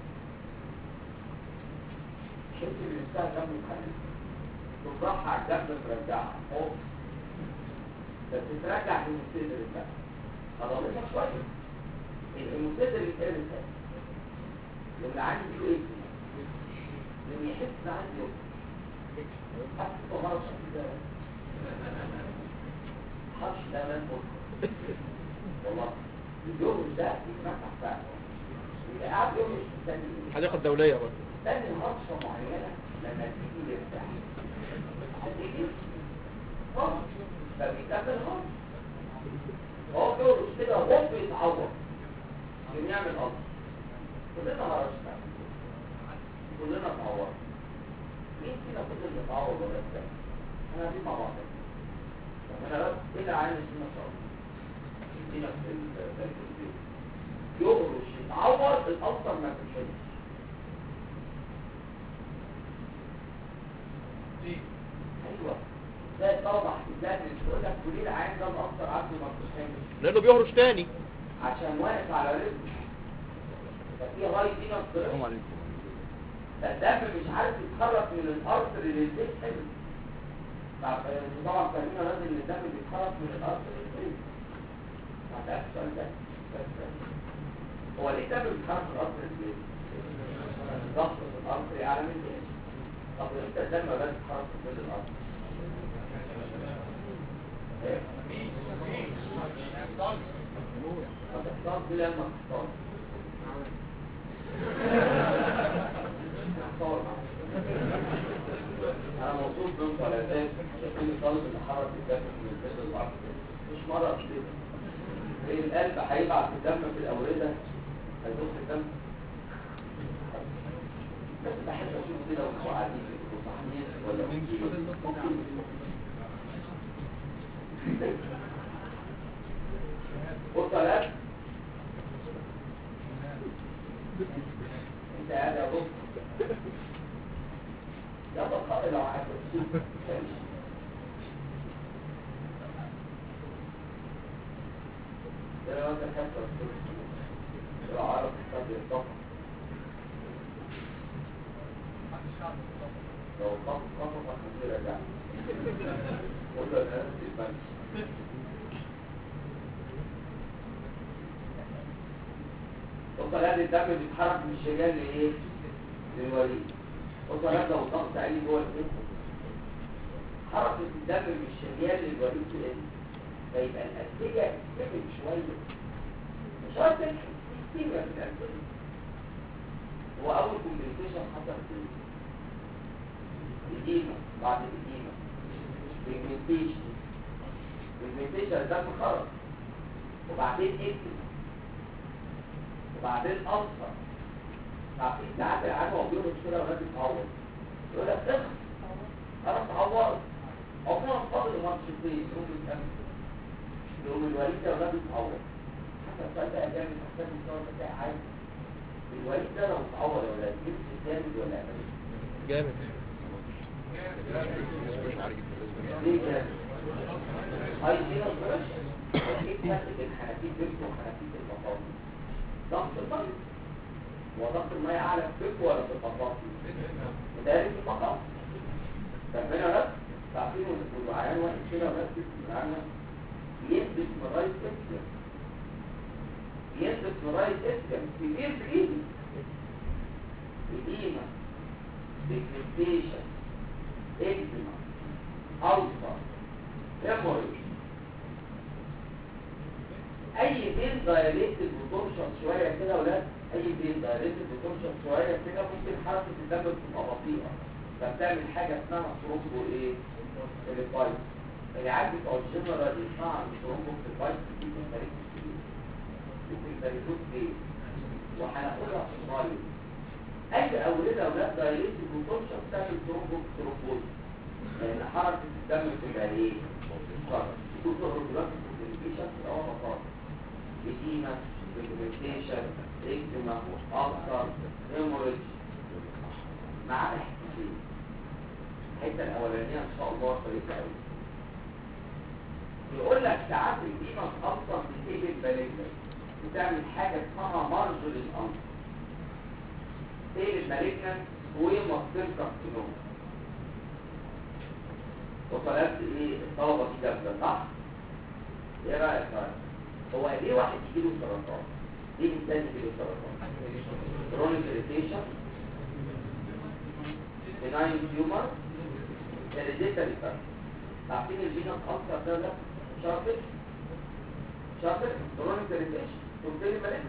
شفت اللي نفسها جنب الحديد تفرحها على الجنب ترجعها فوق بس ترجع في المستدر بقى خلاص شويه المستدر يتقلب تاني لما عندي له ايه لان يحس ان عندي يوم حتى لو مرض كده حرش ده من والله اليوم ده يتمتع فعلا يبقى قاعد يوم مش مستني حديقة دولية برضه استني ماتشة معينة لما تيجي يرتاح هتيجي خالص فبيكمل خالص هو بيقول كده هوب يتعور عشان يعمل قصد كلنا هرشنا كلنا اتعور مين فينا فضل يتعور ولا يستنى انا دي مع بعض طب انا بس ايه اللي عايز فينا شر فينا في البيت يهرش يتعور الألسر ما بتحلش ايوه ده طبعا ده بتقول لك وليه العين ده مأثر عنده ما بتحلش لانه بيهرش تاني عشان واقف على رجله ففي هاي دي السلام نصر عليكم فالدم مش عارف يتحرك من الارض للبيت حلو طب طبعا فاهمين لازم ان الدم بيتحرك من الارض للبيت هتعرف السؤال ده بس هو ليه الدم بيتحرك من الارض للبيت ضغط في الارض اعلى من ايه طب انت الدم بس بيتحرك من الارض ايه هتحتاج دي لما تحتاج هتصور معاك. انا مبسوط بنت ولا ازاي شايفين الطالب اللي حرك الدم من الجسم للارض مش مره كده ايه القلب هيبعت الدم في الاورده هيضخ الدم بس بحب اشوف كده وانتوا قاعدين بتبقوا صاحيين ولا بص يا لاب انت قاعد يا بص يا بقاء لو عايز ده لو انت خدت لو عرف تستخدم الطاقة لو خط خط خط رجع قول له انا نفسي البنك وصلات الدم بيتحرك من الشريان لايه للوريد وصلات لو الضغط عالي جوه الجسم حركه الدم من الشريان للوريد تقل فيبقى الانسجه تقل شويه مش عارف تكتيمه في الانسجه هو اول كومبليكيشن حصل في الإديمة بعد الإديمة بيجمنتيشن بيجمنتيشن الدم خرج وبعدين اكتب وبعدين أصفر عارفين ساعات العيان هو بيقول كده ولاد يتعور يقول لك اخ انا اتعورت عمرنا فاضل ماتشتين يوم الامس يوم الوليد ده ولاد يتعور حتى السؤال ده جامد محتاج الصور بتاعي عادي الوليد ده لو اتعور يا ولاد يمشي جامد ولا امامي جامد ليه جامد؟ هاي دي نظرش ايه تاخد الحنفية بيبكو وحنفية المطاطي ضغط المية هو ضغط المية أعلى في بيبكو ولا في المطاطي؟ مداري في المطاطي فهمنا بس تعرفين ان العيان واحد كده بس العيان ينزل من رايت اسكم ينزل من رايت اسكم كبير بايدي إديمة بيجمنتيشن إكزيما ألسر هيموريج اي بين دايريتد وتنشط شويه كده ولا اي بين دايريتد وتنشط شويه كده ممكن حركه الدم تبقى بطيئه فبتعمل حاجه اسمها ثرومبو ايه الفايت العيال بتوع الجنرال يسمع عن ثرومبو الفايت دي من تاريخ كبير ممكن تاريخوت ايه وهناخدها في الغالب اي اولاد اولاد دايريتد وتنشط تعمل ثرومبو ثرومبوز لان حركه الدم بتبقى ايه بتتكرر يكون ظهر دلوقتي كومبليكيشن في الاول مطار إديمة ريكومنتيشن إكتما أكثر هيموريج معانا حتتين الحتة الأولانية إن شاء الله كويسة أوي يقول لك ساعات الإديمة أصلا بتقلب بالجنة بتعمل حاجة اسمها مارجل الأمر تقلب بالجنة ومصير كارسينوم وطلبت ايه الطلبة دي جامدة صح؟ ايه رأيك بقى؟ هو ليه واحد يجيله سرطان؟ ليه انسان يجيله سرطان؟ كرونيك اريتيشن benign tumor hereditary first عارفين الفينوس أكثر ده ده شاطر شاطر كرونيك ريتيشن تبتدي مالك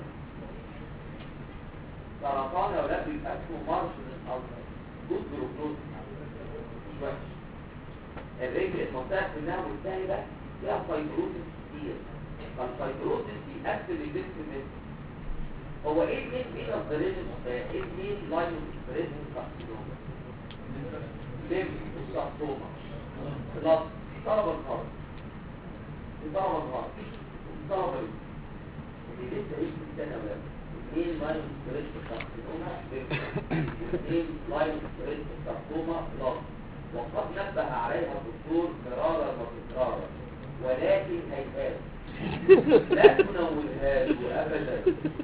سرطان يا ولاد بيبقى اسمه مارجن ألسر جود بروجنوز مش وحش الرجل المنطقة كلها ملتهبة فيها فايبروزس كتير فالفايبروزس بيأثر الجسم منه هو ايه المين مين الضريجن ايه المين لاين اوف كارسينوما ليم والساركوما خلاص طلب الغرب طلب الغرب طلب اللي لسه ايش في السنة ولا اثنين لاين اوف كارسينوما اثنين لاين اوف ساركوما خلاص وقد نبه عليها الدكتور مرارا وتكرارا ولكن هيهات لا تنولها له ابدا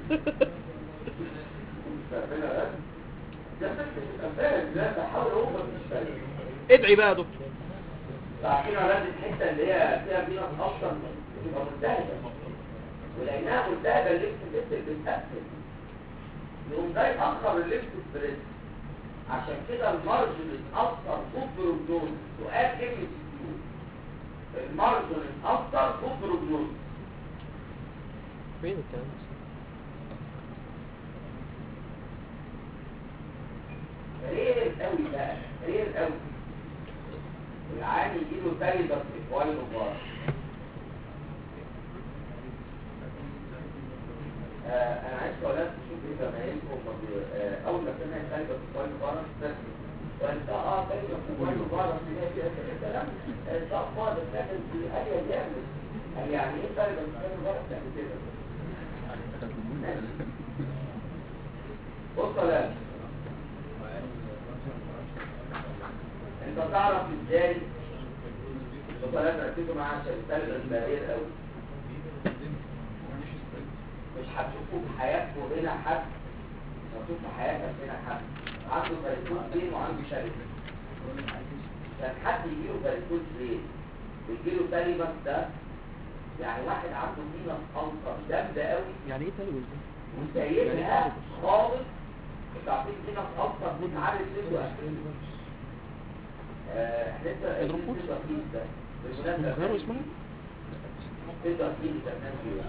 فاهمين ده بس تبقى فاهم لا بحاول هو مفيش فاهم ادعي بقى يا دكتور فعشان على الحته اللي هي فيها فينا اصلا تبقى ملتهبه ولانها ملتهبه اللبس بتقفل بتقفل يقوم ده ياخر اللبس سبريد عشان كده المارجن اتاثر ببروجنوز سؤال كلمه سكيو المارجن اتاثر ببروجنوز فين الكلام ده رير قوي بقى رير قوي العالي يجيله فايدة في إخوان المبارك آه أنا عايز أولاد تشوف إيه زمايلكم آه أول ما سمعت فايدة في إخوان المبارك استسلم وأنت آه فايدة في إخوان المبارك اللي هي فيها كده كلام أنت أفضل لكن في أي جامد قال يعني إيه فايدة في إخوان المبارك يعني كده بص يا ولاد انت تعرف ازاي بطلات ركزوا معايا عشان السلب البارير قوي مش هتشوفوا في حياتكم هنا حد مش هتشوفوا في حياتك هنا حد عنده فاريكوز بين وعنده شركة كان حد يجيله فاريكوز بين ويجيله تاليبس ده يعني واحد عنده مينا ألسر جامدة قوي يعني ايه تلوث وسايبها خالص انت عارفين مينا ألسر بتعرف ليه احنا لسه الرفوف؟ ده بالمناسبة غير اسمها تقدر تيجي تعمل ايه؟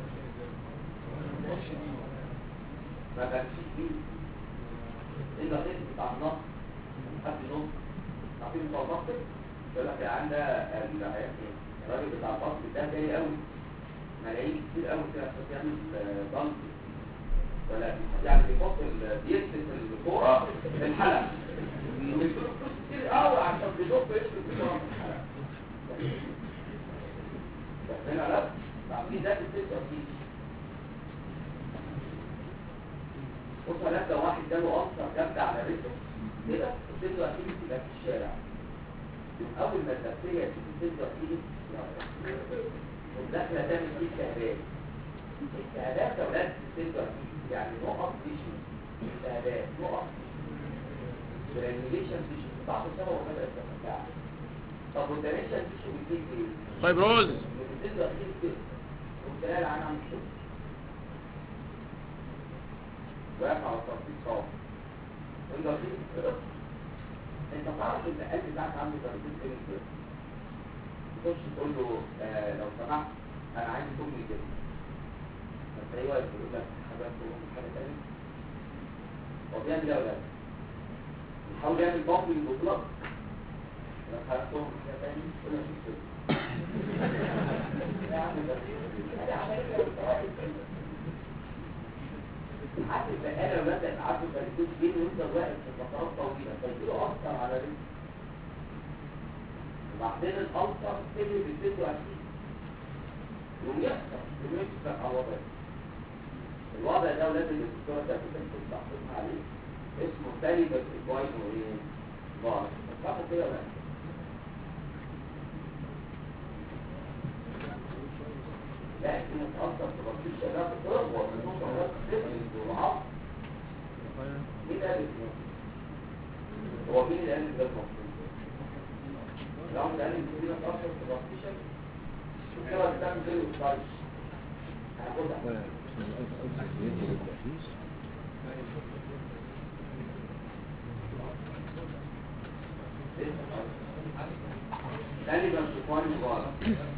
ما كانش فيه تقدر تيجي بتاع النص حد نص عارفين بتاع النص يقول لك يا عم ده العيال ايه؟ الراجل بتاع النص ده غالي قوي ملايين كتير قوي كده عشان يعمل بنك ولا يعني بيحط ال- بيلبس الكوره في الحلقه وبيديله فلوس كتير قوي عشان بيدق يلبس الكوره في الحلقه هنا لا تعملين ده بتبقى فيه بص لك لو واحد جاله قصه جامده على رجله كده بتبقى فيه بتبقى في الشارع من اول ما النفسيه تيجي تبدا فيه والداخله تعمل فيه التهابات التهابات يا اولاد بتبدا فيه يعني نقط تيشو التهابات نقط جرانيوليشن تيشو بعض السبب وبدا يتفاعل طب والدريشن تيشو بتيجي ايه؟ فايبروز بتبدأ تجيب كده والكلام عن عن الشغل واقف على الترتيب صعب انت تجيب كده انت تعرف ان القلب بتاعك عنده ترتيب كده كده تخش تقول له آه لو سمحت انا عايز كل كده فتلاقيه واقف يقول لك حاجات تقول حاجه تانية هو بيعمل ايه يا ولاد؟ بيحاول يعمل بامبنج وبلوك لو حضرتك تقول حاجه تانية يقول لك مش كده عارف البقالة مثلا عارف البريكوز بين وانت واقف في فترات طويلة فيجيله أثر على رجله وبعدين الألسر تجري بالفيديو أكيد يوم يحصل يوم يحصل على الوضع الوضع ده ولازم الدكتورة ده كنت تحطيها عليه اسمه تاليبس إكواين وإيه؟ بار فاهموا كده ولا لا؟ لكن متأثر ببطيء الشباب تغوى من نص الوقت تبني والعصر مين قال اسمه؟ هو مين اللي قال ان ده المفروض؟ العمر قال ان دي متأثر ببطيء الشباب شو كده بتعمل زي الوصايش هاخدها تاني بنسوكواني مبارك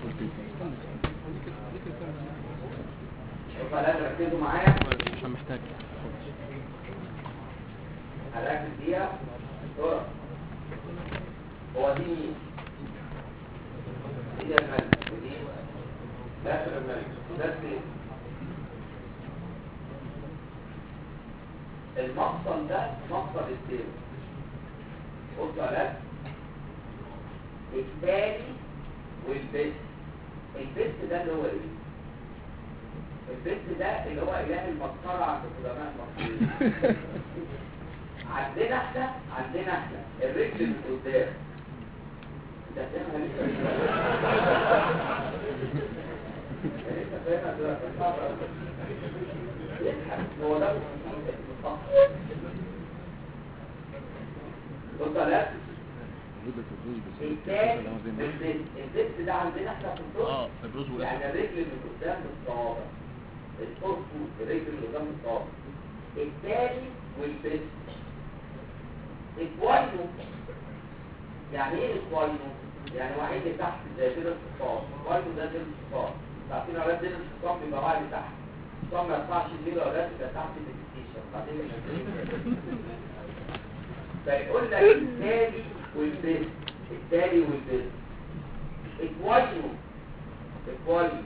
يبقى لازم ركزوا معايا عشان محتاج هركز فيها دورة هو دي مين؟ دي الملك ودي داخل الملك وده السيف المقصد ده مقصد السيف بصوا على التالي والبت البت ده اللي هو ايه؟ البت ده اللي هو اله المسخره عند القدماء المصريين عندنا احنا عندنا احنا الرجل اللي قدام انت فاهمها لسه لسه فاهمها دلوقتي صعب أوي. يضحك هو ده مصطفى بص على الرجل في الجوز بس التاني اللي هو زي ما الزيت الزيت ده عندنا احنا في الدور اه الرز يعني والاسد الرجل اللي قدام الصوابع الكرسي الرجل اللي قدام الصوابع التاني والبس الكوينو يعني ايه الكوينو؟ يعني وعين لتحت زي كده الصفار الكوينو ده ديل الصفار عارفين اولاد ديل الصفار بيبقى واعي لتحت الصفار ما يرفعش الليل اولاد يبقى تحت البلايستيشن بعدين ينزلين فيقول لك التالي والبس التالي والبس الكوينو الكوينو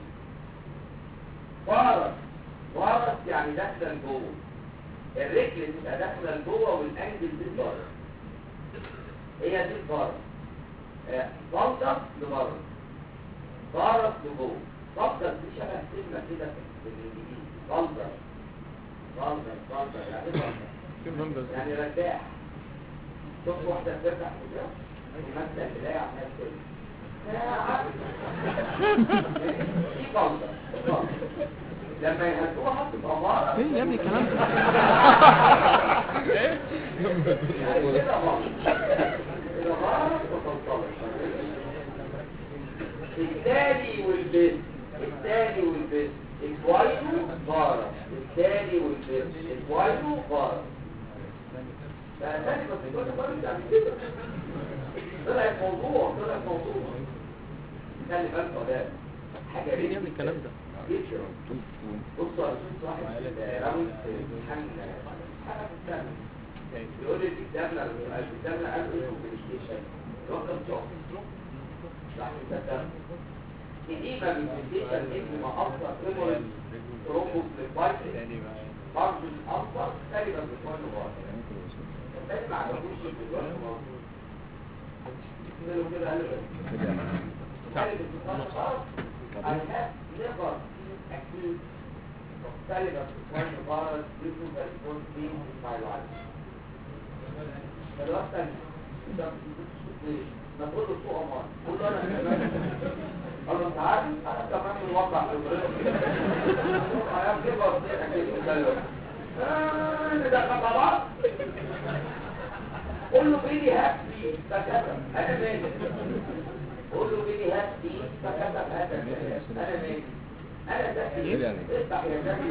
فارس فارس يعني داخله لجوه الرجل تبقى داخله لجوه والانجل دي بره هي دي الفارس آه، بلطس لبره فارس لجوه بلطس دي شبه كلمه كده في الانجليزي بلطس بلطس بلطس يعني ايه بلطس يعني رداح شوف واحده بتفتح كده تمثل البدايه عمال كده دي بلطس بلطس. لما يهدوها تبقى بره ايه يا ابني الكلام ده يعني كده غلط كده غلط وتنطلق التالي والبس التالي والبس الكوينو بارة التالي والبس الكوينو بارة فالتالي بس كل مرة يعني كده طلعت موضوع طلعت موضوع خلي بالك ده حاجة ايه يا ابني الكلام ده جدا بصوا على صوت واحد راوي في امتحان حاجه في السنه يقول لي كتابنا كتابنا قبل الكوميونيكيشن رقم جوب صح كده دي ما الكوميونيكيشن اسم ما اكثر ميموري ترومبوس للفايتل برضه الاكثر تقريبا بتكون غلط الثاني ما عجبوش دلوقتي قلت له كده قال له قال لي بتتصرف خلاص I have never seen a kid of Taliban one virus due to the response being in my life. فالوقت انت ما تقول له سوء امان قول له انا كمان قال له انت عارف انا كمان من واقع انا كبر انا ده خطابات قول له بيدي هاتي فكتب انا مالي قول له بيدي هاتي فكتب هذا الكلام انا مالي انا ذكي يعني؟ افتح يا ذكي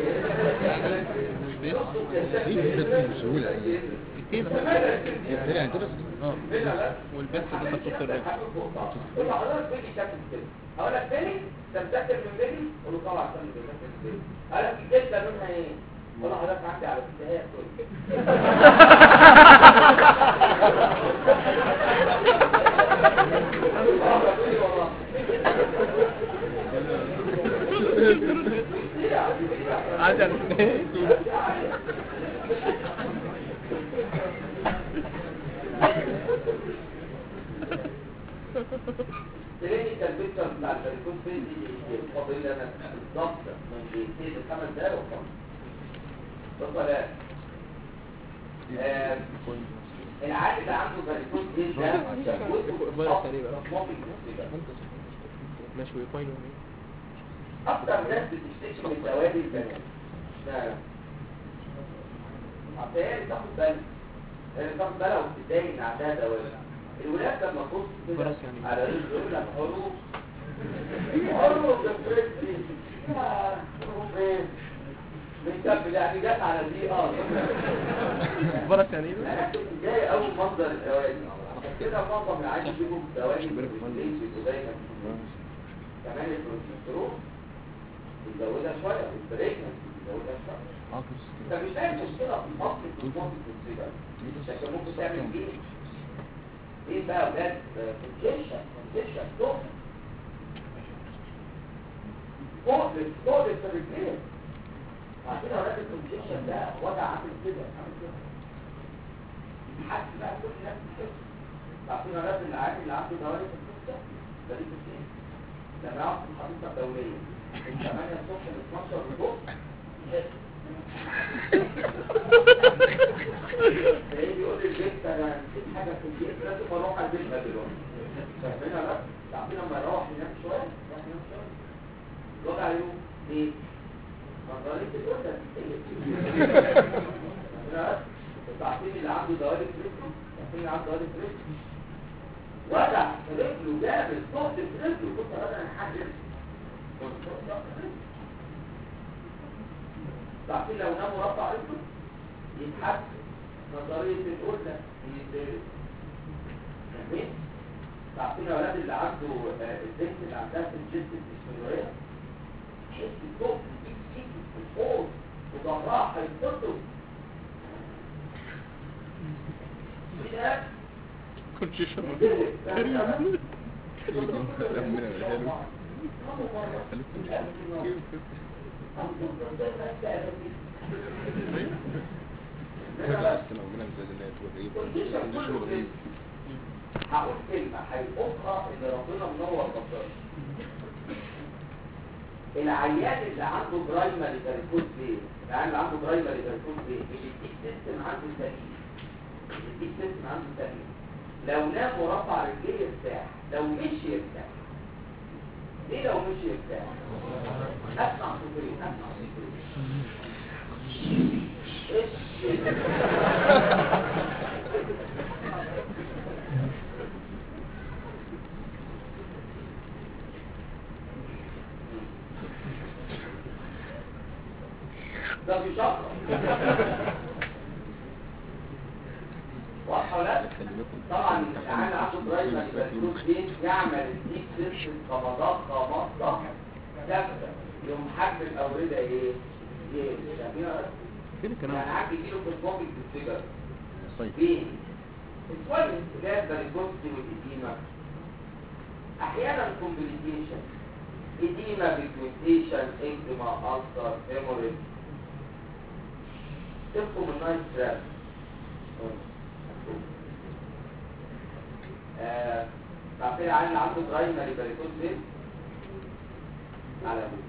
بسهولة يعني يعني انت بس اه والبس ده خطوط الرجل قول له حضرتك بيلي شكل كده اقول لك بيلي انت مذاكر من بيلي قول له طبعا عشان بذاكر من بيلي قال لك الجلده لونها ايه قول له حضرتك عندي على فكره هي كل عشان كلينيكال بيكتشر بتاع البريكوت فين دي فاضل لنا بالظبط من دقيقتين لخمس دقايق وخلاص بالطلاق العادي اللي عنده بريكوت فين ده فيروس تقريبا. ممكن يصيبها ماشي ويقاينوا اكتر ناس بتشتكي من دوالي البنات اشمعنى؟ اصل هي اللي تاخد بالها هي اللي تاخد بالها وبتتضايق ان عندها دوالي الولاد لما تبص كده خلاص يعني. على رجل يقول لك حروف حروف يا فريدي يا حروف ايه؟ من جنب يعني جت على دي اه بركة يعني انا كنت جاي اول منظر الاواني عشان كده معظم العيال بيجوا بالدواني بالليل بيبقوا دايما كمان البروتين بيزودها شويه والبريكنس بيزودها شويه اه كده انت مش لاقي مشكله في مصر في مصر في السيجار عشان ممكن تعمل ايه ايه بقى يا اولاد كونجيشن كونجيشن فوق فوق فوق في الرجلين عشان اولاد الكونجيشن ده وضع عامل كده عامل كده حد بقى كل الناس بتحس عارفين اولاد العادي اللي عنده دوالي في الكفته ده ليه في لما يقعد في الحديقه الدوليه من 8 الصبح ل 12 الظهر يحس تلاقيه بيقول للبيت انا نسيت حاجه في البيت لازم اروح على البيت بقى دلوقتي فاهمين ولا لا؟ عارفين لما يروح ينام شويه يروح ينام شويه الوضع يوم ليه؟ نظريه الوردة انتوا عارفين اللي عنده دوالي في رجله؟ عارفين اللي عنده دوالي في رجله؟ وجع في رجله جامد صوت في رجله كنت انا حاجه تعرفين لو نام ورفع رجله يتحسن نظرية الأولى يتدرس فاهمين؟ تعرفين يا ولاد اللي عنده آه، البنت اللي عندها في الجسم الديسمنورية تحس الصوت بيجيب سيكي في الحوض وظهرها هيتفضل كده كونجيشن هقول كلمة هيقولها اللي ربنا منور بصره العيان اللي عنده برايمري فاريكوز بيه العيان اللي عنده برايمري فاريكوز بيه الديك سيستم عنده سليم الديك سيستم عنده سليم لو نام ورفع رجليه يرتاح لو مشي يرتاح ليه لو مشي يرتاح اسمع صوتين اسمع صوتين ايش ده بيشقر واضحه ولا لا؟ طبعا العيال عنده برايمري فالكوز دي يعمل الديك سيستم كمضخه مضخه ثابته يوم حجم الاورده ايه؟ ايه؟ فاهمين ولا لا؟ فين الكلام يعني عندي كيلو في الفوق بالسيجار طيب فين؟ السؤال اللي هي الباريكوستي والإديمة أحيانا كومبليكيشن إديمة بيجمنتيشن إكزيما ألسر هيموريج تبقوا من نايت تراب تعرفين العيال اللي عنده برايمري باريكوستي على ابوه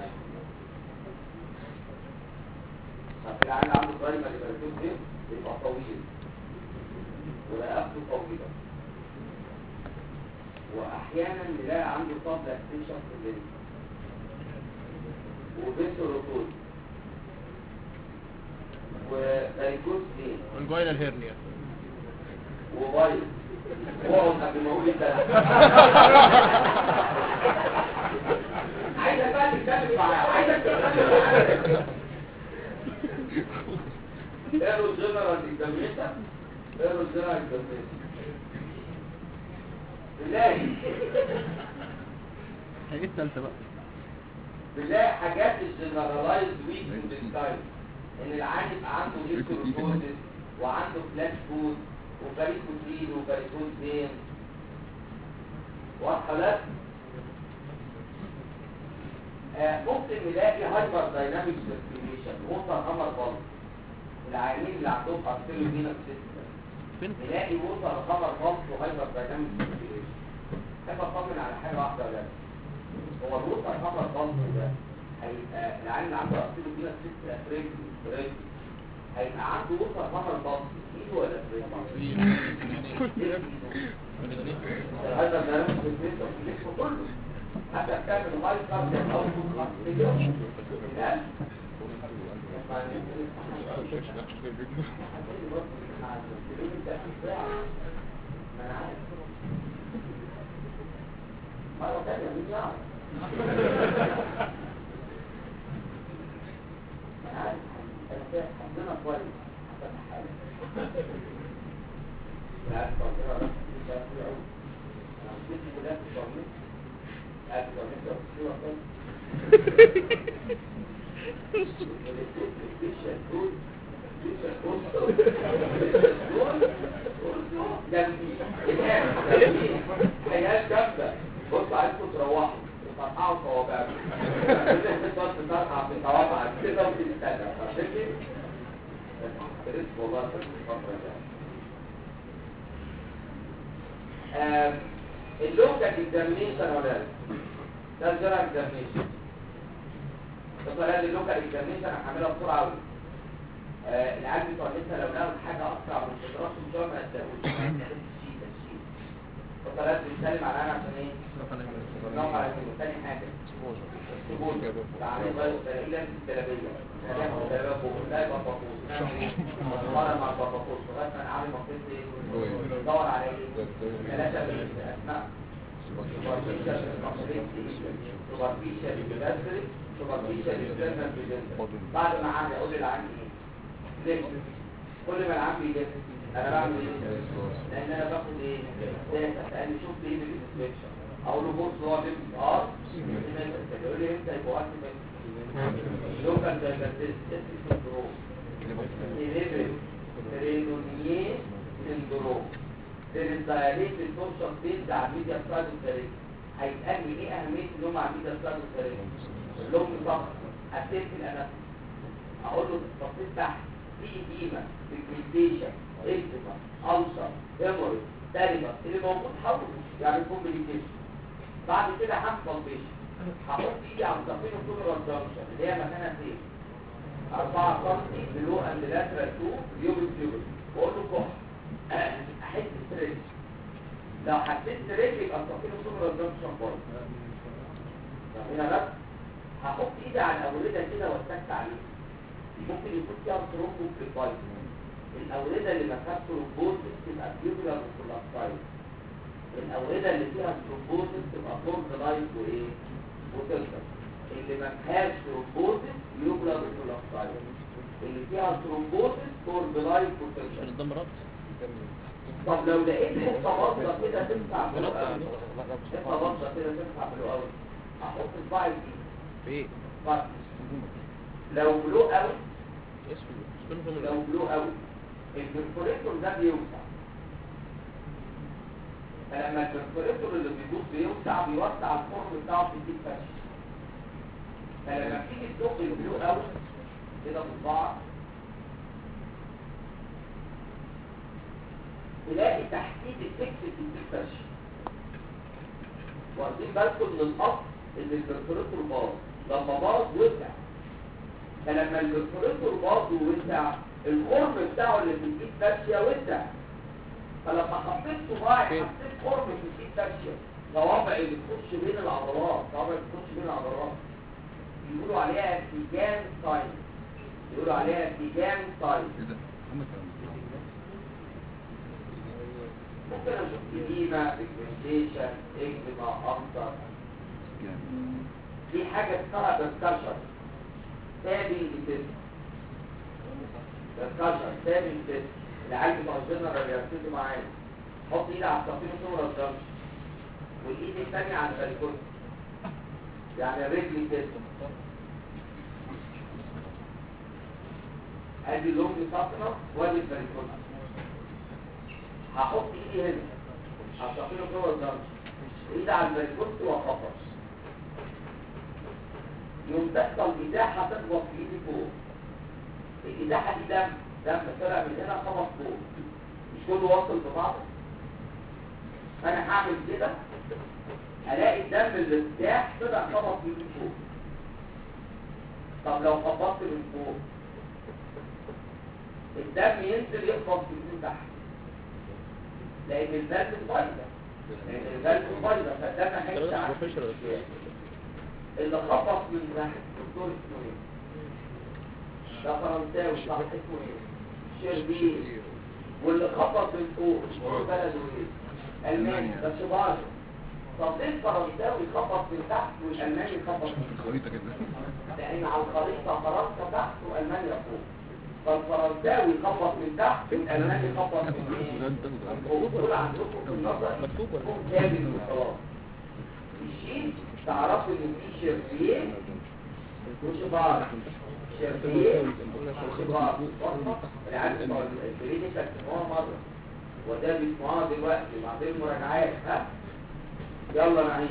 تعرفين العيال اللي عنده برايمري باريكوستي يبقى طويل ورقبته طويلة وأحيانا نلاقي عنده طبلة اكتشف في الجنس وبنته رطول وباريكوز دين انجوينال هيرنيا وبايظ واقعد قبل ما اقول انت عايزك بقى تتكلم معايا عايزك تتكلم معايا ايرو جنرال اكزاميشن ايرو جنرال اكزاميشن بالله ايه التالتة بقى بالله حاجات الجنرالايز ويك ستايل ان العيان يبقى عنده هيستوروكوزيس وعنده فلاش فود وباريكوتين وباريكوز دين واضحه لا آه، ممكن نلاقي هايبر دايناميك سيركيوليشن ووتر امر بالب العيانين اللي عندهم ارتيريو فينس سيستم فين نلاقي ووتر امر بالب وهايبر دايناميك سيركيوليشن احب اطمن على حاجه واحده ولا لا هو الوتر امر بالب ده هيبقى العيان اللي عنده ارتيريو فينس سيستم رجل رجل هيبقى عنده ووتر امر بالب ايده ولا في رجله؟ هذا الكلام في البيت وفي الجسم كله حتى بتعمل هاي كارد او لا مرة تانية مين يعرف؟ أنا عارف. لا تفكر بس ده في عود انا مش بدي كلها في التمرين قاعد في التمرين ده في وقت حياة جامدة بص عايزكم تروحوا وتقطعوا صوابعكم تقعد تقطع في صوابعك كده وتستنى فاهمني؟ رزق والله في الفترة دي آم، اللوكال اكزامينيشن ولا لا؟ ده الجرى اكزامينيشن الطريقه دي اللوكال اكزامينيشن هعملها بسرعه قوي العيال بتوع لسه لو لقوا حاجه اسرع من قدراتهم شويه ما يصدقوش ما يستخدمش شيء تشيل الطريقه دي بنتكلم عليها عشان ايه؟ نوع على كده تاني حاجه السبول تعالى بقى الدلائل السلبيه خليها السلبيه فوق لا يبقى بطاطس نعمل مع البطاطس لغايه ما نعمل منطقه ايه؟ ندور على ايه؟ ثلاثه اسماء superficial superficial gastric superficial internal presenter بعد ما عندي اقول للعين ايه ليه كل ما العين بيجي انا بعمل ايه لان انا باخد ايه داتا لان شفت ايه بالانسبكشن اقول له بص هو بيبقى ار يقول لي امتى يبقى وقت لوكال دايجنوستيك سندروم ليفل رينونيه سندروم للدياليت الفرصة بيز على الميديا ستايل والتاريخ هيتقال لي ايه اهمية اللوم على الميديا ستايل والتاريخ اللوم فقط هتقفل انا اقول له التفصيل تحت في ديما بيجمنتيشن اكتما ألسر هيموري تاليبا اللي موجود حوله يعني كومبليكيشن بعد كده هعمل بالبيشن هحط ايدي على التقييم الكوميرال جانكشن اللي هي مكانها فين 4 سم بلو اند لاترال 2 يوبل يوبل واقول له كح احس ستريس لو حسيت ستريس يبقى التقييم الكوميرال جانكشن برضه هنا بس هحط ايدي على الاورده كده واتك عليه ممكن يكون فيها ترومبو بريفايت الاورده اللي ما فيهاش ترومبوزس تبقى بيوبلر وكولاكتايل الاورده اللي فيها ترومبوزس تبقى فورد لايت وايه وتلتر اللي ما فيهاش ترومبوزس بيوبلر وكولاكتايل اللي فيها ترومبوزس فورد لايت وتلتر الدم ربط طب لو لقيت حته بطه كده تنفع في الأول. حته بطه كده تنفع في الاول احط صباعي فيه في ايه؟ طيب. لو بلو قوي اسود سبينهم لو بلو قوي البرفوريتور ده بيوسع فلما البرفوريتور اللي بيبوظ بيوسع بيوسع الفرن بتاعه في الديك فشل فلما بتيجي تدق البلو قوي كده بصباعك تلاقي تحديد الفكس في الديك فشل واخدين بالكم من الاصل ان البرفوريتور باظ لما باظ وسع فلما البرفوريتور باظ ووسع الخرم بتاعه اللي في الايد فاشيه وسع فلما حطيت صباعي حطيت خرم في الايد فاشيه صوابع اللي بتخش بين العضلات صوابع اللي بتخش بين العضلات يقولوا عليها ارتجام ساين يقولوا عليها ارتجام ساين ايه ده؟ هم الكلام ممكن اشوف اديمه بيجمنتيشن اكزيما اكتر ده في حاجه اسمها دسكشن تابي لتست دسكشن تابي لتست العيال بتوع الجنرال يركزوا معايا حط ايدي على التقييم صورة الجنش والايد الثانية على البالكون يعني الرجل تست ادي اللونج ساكنة وادي البالكون هحط ايدي هنا على التقييم صورة الجنش ايدي على البالكون واخبط يوم تحصل إزاحة تخبط في إيدي فوق الإزاحة دي دم دم طلع من هنا خبط فوق مش كله واصل ببعضه فأنا هعمل كده ألاقي الدم اللي ارتاح طلع خبط في إيدي فوق طب لو خبطت من فوق الدم ينزل يخبط في إيدي تحت لأن الفالف بايظة لأن الفالف بايظة فالدم هيمشي على اللي خبط من ناحية الدكتور اسمه ايه؟ ده فرنساوي صح اسمه ايه؟ شربين واللي خبط من فوق اسمه بلده ايه؟ الماني ده شباجه طب ليه الفرنساوي خبط من تحت والالماني خبط من فوق؟ الخريطة كده لان على الخريطة فرنسا تحت والمانيا فوق فالفرنساوي يخبط من تحت والالماني يخبط من فوق دول عندكم في النظر مكتوب ولا يكون كامل وخلاص الشين تعرفوا ان في شرطيين وشبار شرطيين وشبار العيال بتوع البريد بيسموها مره وده بيسموها دلوقتي وبعدين مراجعات ها يلا نعيد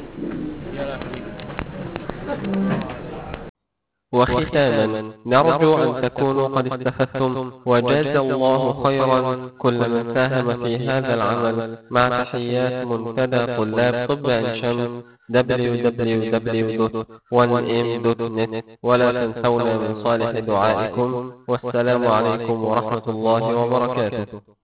وختاما نرجو أن تكونوا قد استفدتم وجاز الله خيرا كل من ساهم في هذا العمل مع تحيات منتدى طلاب طب عين شمس www.1m.net ولا تنسونا من صالح دعائكم والسلام عليكم ورحمة الله وبركاته